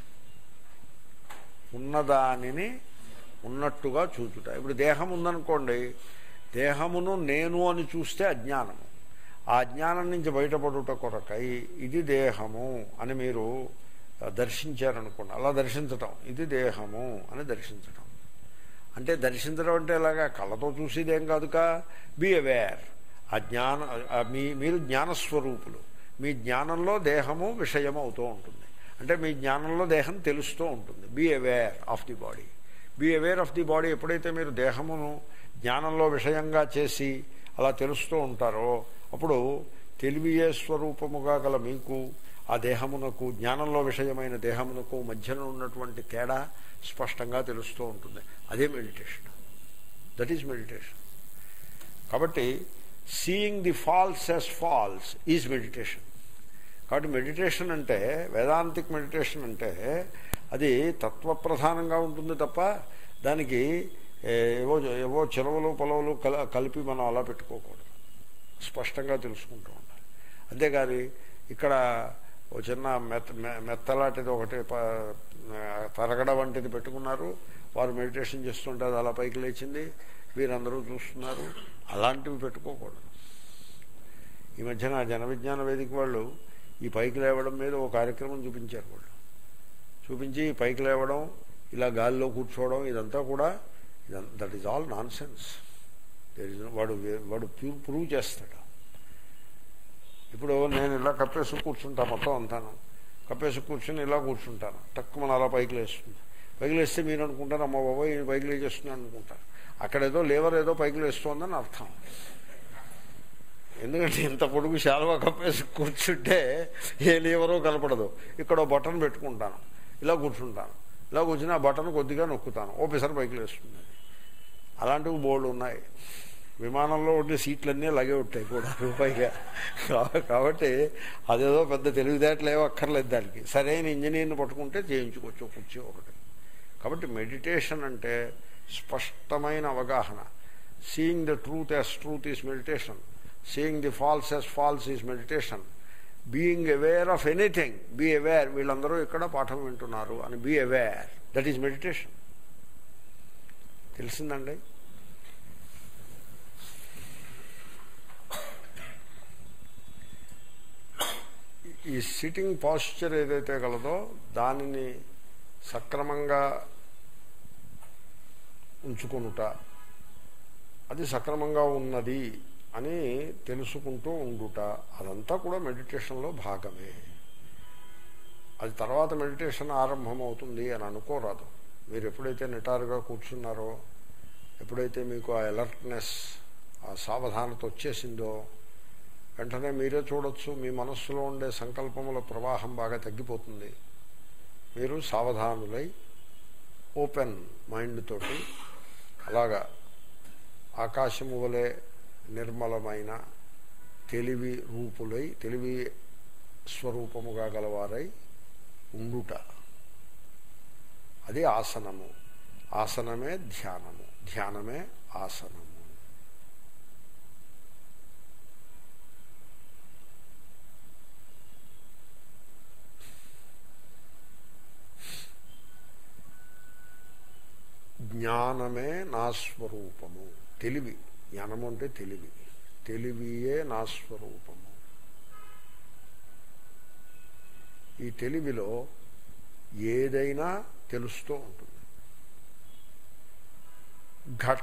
[SPEAKER 1] ఉన్నదానిని ఉన్నట్టుగా చూచుట ఇప్పుడు దేహం ఉందనుకోండి దేహమును నేను అని చూస్తే అజ్ఞానము ఆ అజ్ఞానం నుంచి బయటపడుట కొరకై ఇది దేహము అని మీరు దర్శించారనుకోండి అలా దర్శించటం ఇది దేహము అని దర్శించటం అంటే దర్శించడం అంటే ఎలాగా కళ్ళతో చూసేదేం కాదుకా బీ అవేర్ ఆ జ్ఞాన మీ మీరు జ్ఞానస్వరూపులు మీ జ్ఞానంలో దేహము విషయం అవుతూ ఉంటుంది అంటే మీ జ్ఞానంలో దేహం తెలుస్తూ ఉంటుంది be aware of the body be aware of the body ఎప్పుడైతే మీరు దేహమును జ్ఞానంలో విషయంగా చేసి అలా తెలుస్తూ ఉంటారో అప్పుడు తెలివియే స్వరూపముగా గల మీకు ఆ దేహమునకు జ్ఞానంలో విషయమైన దేహమునకు మధ్యన ఉన్నటువంటి తేడా స్పష్టంగా తెలుస్తూ ఉంటుంది అదే మెడిటేషన్ దట్ ఈజ్ మెడిటేషన్ కాబట్టి seeing the false as false is meditation కాబట్టి మెడిటేషన్ అంటే వేదాంతిక్ మెడిటేషన్ అంటే అది తత్వప్రధానంగా ఉంటుంది తప్ప దానికి ఏవో ఏవో చిలవలు పొలవలు కల కలిపి మనం అలా పెట్టుకోకూడదు స్పష్టంగా తెలుసుకుంటూ ఉండాలి అంతేకాదు ఇక్కడ ఓ చిన్న మెత్త మెత్తలాంటిది ఒకటి తరగడ వంటిది పెట్టుకున్నారు వారు మెడిటేషన్ చేస్తుంటే అది అలా పైకి లేచింది వీరందరూ చూస్తున్నారు అలాంటివి పెట్టుకోకూడదు ఈ మధ్యన జన విజ్ఞాన వేదిక వాళ్ళు ఈ పైకి లేవడం మీద ఓ కార్యక్రమం చూపించారు వాళ్ళు చూపించి పైకి లేవడం ఇలా గాలిలో కూర్చోవడం ఇదంతా కూడా that is all nonsense వాడు వాడు ప్రూవ్ చేస్తాడు ఇప్పుడు నేను ఇలా కప్పేసి కూర్చుంటా మొత్తం అంతాను కప్పేసి కూర్చుని ఇలా కూర్చుంటాను తక్కువ మన అలా పైకి లేస్తుంది పైకి లేస్తే మీరు అనుకుంటారు అమ్మ బాబాయ్ పైకి లేచేస్తున్నాను అనుకుంటారు అక్కడ ఏదో లేవర్ ఏదో పైకి లేస్తోందని అర్థం ఎందుకంటే ఇంత పొడుగు శాలువా కప్పేసి కూర్చుంటే ఏ లేవరో కనపడదు ఇక్కడ బటన్ పెట్టుకుంటాను ఇలా కూర్చుంటాను ఇలా కూర్చుని ఆ బటన్ కొద్దిగా నొక్కుతాను ఓపెసర్ పైకి లేస్తుంది అలాంటివి బోర్డు ఉన్నాయి విమానంలో ఉండే సీట్లన్నీ అలాగే ఉంటాయి కూడా రూపాయిగా కాబట్టి అదేదో పెద్ద తెలివితేటలు ఏవో అక్కర్లేదు దానికి సరైన ఇంజనీర్ని పట్టుకుంటే చేయించుకోవచ్చు కుర్చీ ఒకటి కాబట్టి మెడిటేషన్ అంటే స్పష్టమైన అవగాహన seeing the truth as truth is meditation seeing the false as false is meditation being aware of anything be aware వీళ్ళందరూ ఇక్కడ పాఠం వింటున్నారు అని be aware that is meditation తెలిసిందండి ఈ సిట్టింగ్ పాస్చర్ ఏదైతే గలదో దానిని సక్రమంగా ఉంచుకొనుట అది సక్రమంగా ఉన్నది అని తెలుసుకుంటూ ఉండుట అదంతా కూడా మెడిటేషన్లో భాగమే అది తర్వాత మెడిటేషన్ ఆరంభమవుతుంది అని అనుకోరాదు మీరు ఎప్పుడైతే నిటారుగా కూర్చున్నారో ఎప్పుడైతే మీకు ఆ అలర్ట్నెస్ ఆ సావధానత వచ్చేసిందో వెంటనే మీరే చూడొచ్చు మీ మనస్సులో ఉండే సంకల్పముల ప్రవాహం బాగా తగ్గిపోతుంది మీరు సావధానులై ఓపెన్ మైండ్ తోటి అలాగా ఆకాశము వలె నిర్మలమైన తెలివి రూపులై తెలివి స్వరూపముగా గలవారై ఉండుట అది ఆసనము ఆసనమే ధ్యానము ధ్యానమే ఆసనము జ్ఞానమే నా స్వరూపము తెలివి జ్ఞానము అంటే తెలివి తెలివియే నా స్వరూపము ఈ తెలివిలో ఏదైనా తెలుస్తూ ఉంటుంది ఘట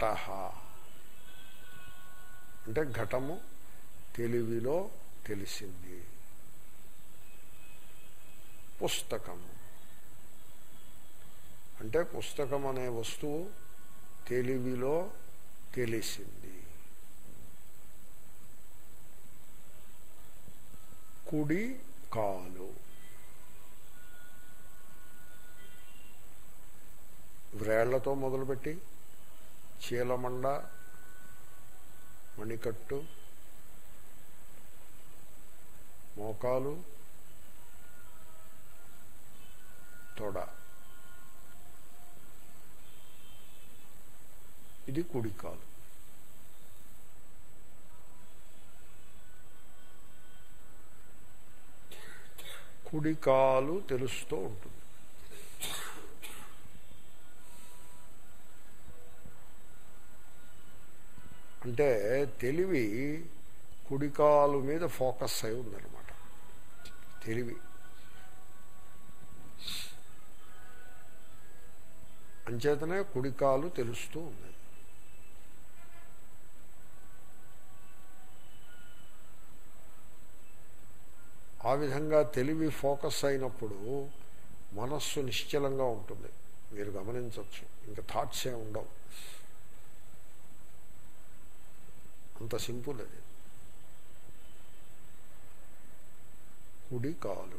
[SPEAKER 1] అంటే ఘటము తెలివిలో తెలిసింది పుస్తకము అంటే పుస్తకం అనే వస్తువు తెలివిలో తెలిసింది కుడి కాలు వ్రేళ్లతో మొదలుపెట్టి చీలమండ మణికట్టు మోకాలు తొడ ఇది కుడికాలు కుడికాలు తెలుస్తూ ఉంటుంది అంటే తెలివి కుడికాలు మీద ఫోకస్ అయి ఉందన్నమాట తెలివి అంచేతనే కుడికాలు తెలుస్తూ ఉంది ఆ విధంగా తెలివి ఫోకస్ అయినప్పుడు మనస్సు నిశ్చలంగా ఉంటుంది మీరు గమనించవచ్చు ఇంకా థాట్స్ ఏ ఉండవు అంత సింపుల్ అది కుడి కాలు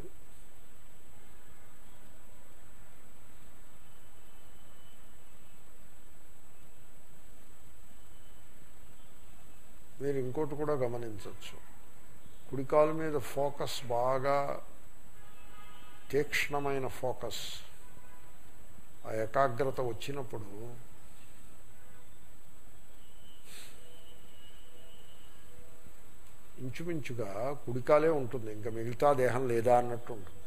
[SPEAKER 1] మీరు ఇంకోటి కూడా గమనించవచ్చు కుడికాలు మీద ఫోకస్ బాగా తీక్ష్ణమైన ఫోకస్ ఆ ఏకాగ్రత వచ్చినప్పుడు ఇంచుమించుగా కుడికాలే ఉంటుంది ఇంకా మిగతా దేహం లేదా అన్నట్టు ఉంటుంది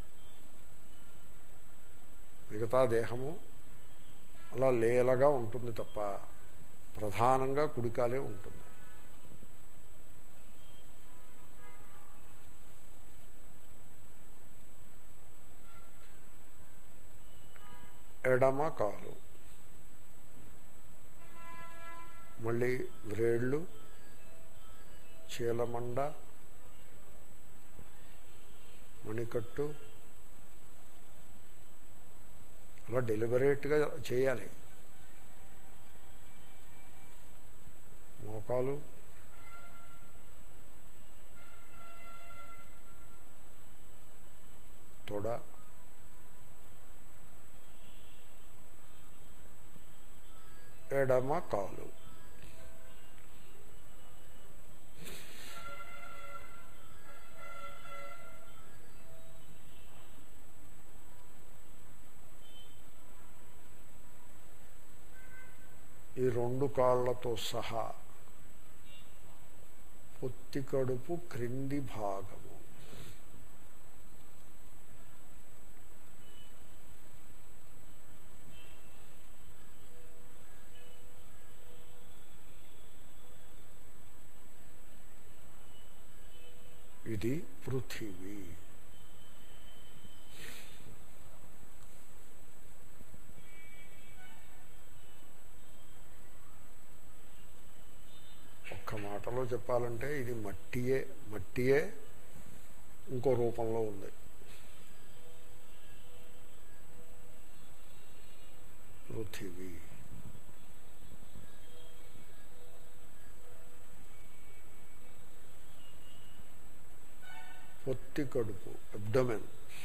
[SPEAKER 1] మిగతా దేహము అలా లేలగా ఉంటుంది తప్ప ప్రధానంగా కుడికాలే ఉంటుంది ఎడమ కాలు మళ్ళీ వ్రేళ్ళు చీలమండ మణికట్టు అలా డెలిబరేట్గా చేయాలి మోకాలు తొడ ఎడమ కాలు ఈ రెండు కాళ్లతో సహా పొత్తి కడుపు క్రింది భాగము ఇది పృథివీ మాటలో చెప్పాలంటే ఇది మట్టియే మట్టియే ఇంకో రూపంలో ఉంది పృథివీ పొత్తి కడుపు అబ్డమెన్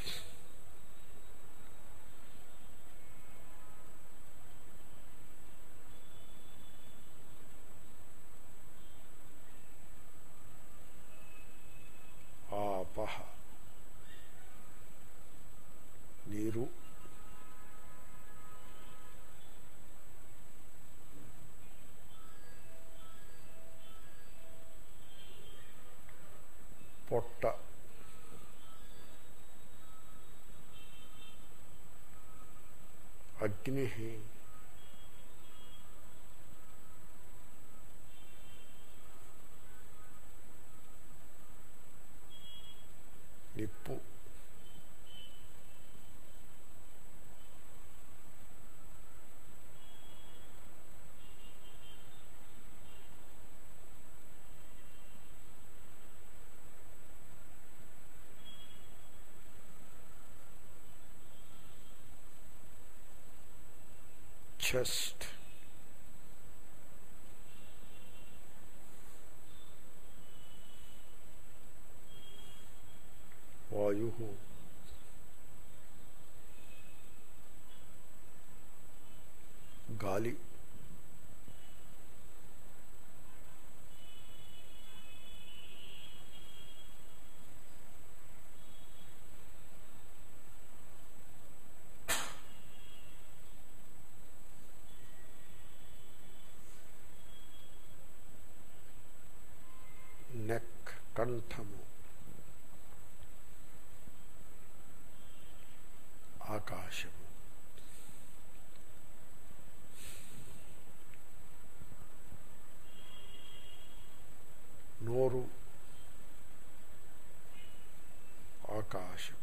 [SPEAKER 1] ఆపహ నీరు పొట్ట అగ్ని నిప్పు చెస్ట్ వాయు గాలి నెక్ కంఠము ఆకాశము నోరు ఆకాశం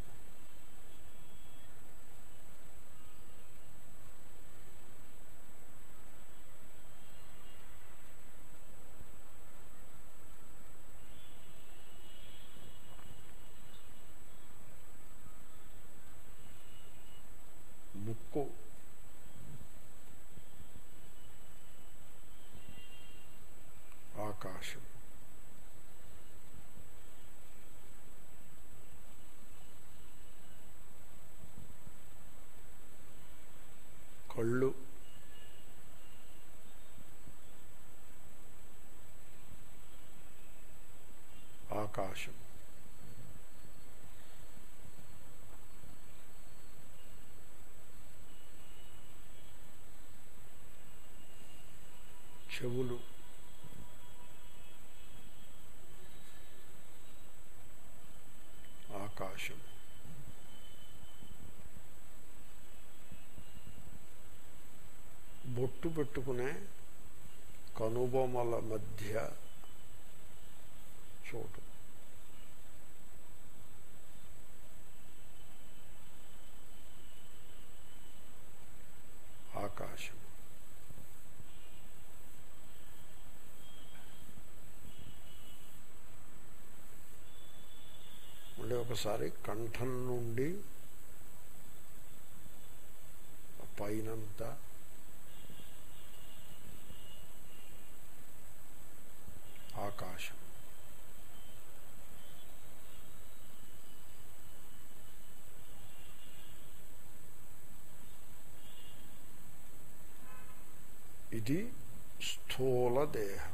[SPEAKER 1] ముక్కు ఆకాశం కళ్ళు ఆకాశం చెవులు ఆకాశం బొట్టు పెట్టుకునే కనుబొమల మధ్య చోటు ఆకాశం మళ్ళీ ఒకసారి కంఠం నుండి పైనంతా ఆకాశం ఇది స్థూల దేహం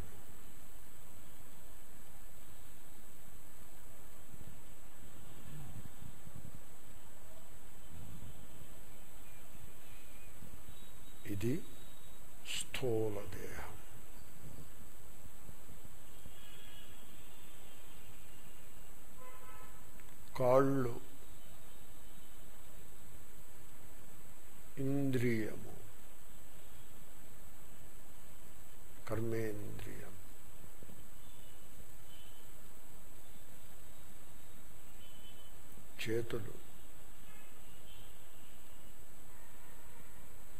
[SPEAKER 1] ఇది స్థూల దేహం కాళ్ళు ఇంద్రియము కర్మేంద్రియం చేతులు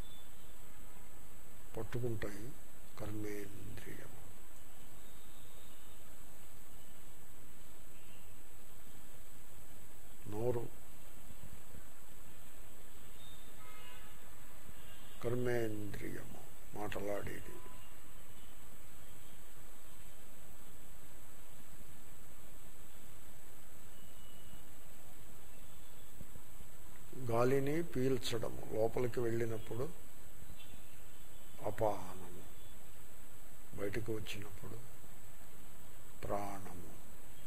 [SPEAKER 1] పట్టుకుంటాయి కర్మేంద్రియము తటతటలాడేది గాలిని పీల్చడము లోపలికి వెళ్ళినప్పుడు అపానము బయటకు వచ్చినప్పుడు ప్రాణము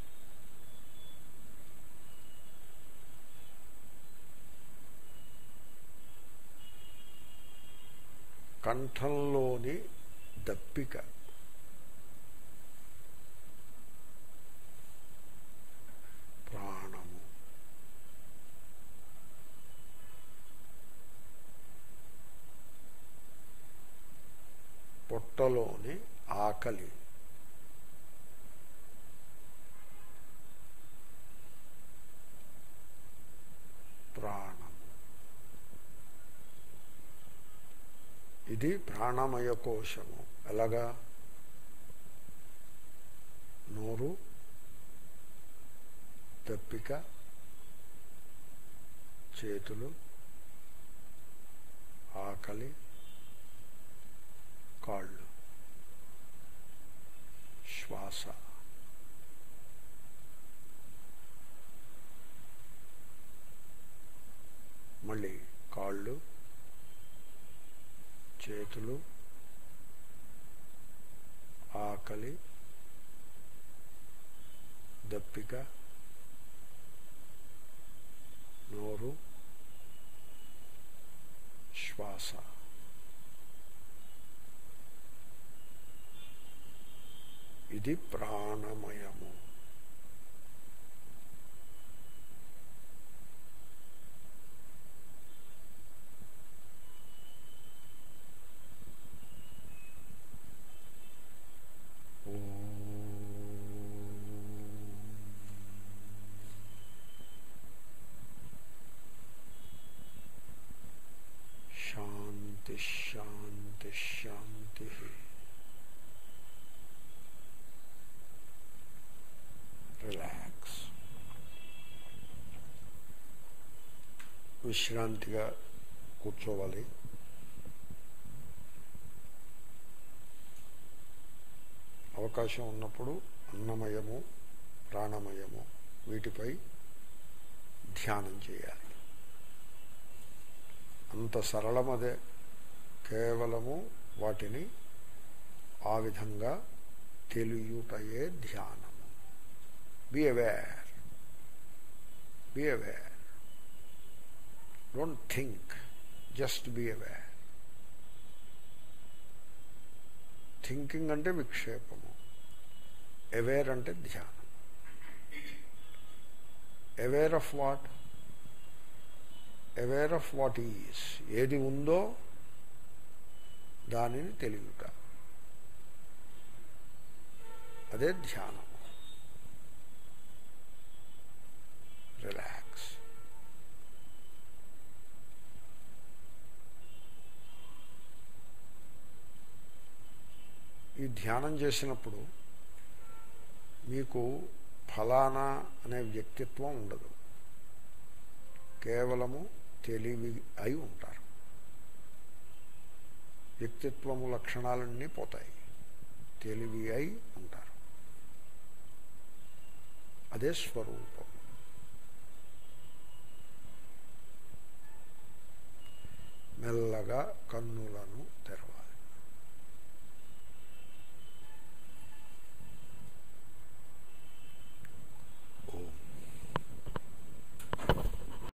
[SPEAKER 1] కంఠంలోని దప్పిక ప్రాణము పొట్టలోని ఆకలి ప్రాణము ఇది ప్రాణమయ కోశము ఎలాగా నోరు తప్పిక చేతులు ఆకలి కాళ్ళు శ్వాస మళ్ళీ కాళ్ళు చేతులు ఆకలి దప్పిక నోరు శ్వాస ఇది ప్రాణమయము శాంతి శాంతి శాంతి రిలాక్స్ విశ్రాంతిగా కూర్చోవాలి అవకాశం ఉన్నప్పుడు అన్నమయము ప్రాణమయము వీటిపై ధ్యానం చేయాలి అంత సరళమదే కేవలము వాటిని ఆ విధంగా తెలియుటయే ధ్యానము be aware be aware don't think just be aware thinking అంటే విక్షేపము అవేర్ అంటే ధ్యానం aware of what aware of what is ఏది ఉందో దానిని తెలియట అదే ధ్యానం రిలాక్స్ ఈ ధ్యానం చేసినప్పుడు మీకు ఫలానా అనే వ్యక్తిత్వం ఉండదు కేవలము తెలివి అయి ఉంటారు వ్యక్తిత్వము లక్షణాలన్నీ పోతాయి తెలివి అయి ఉంటారు అదే స్వరూపం మెల్లగా కన్నులను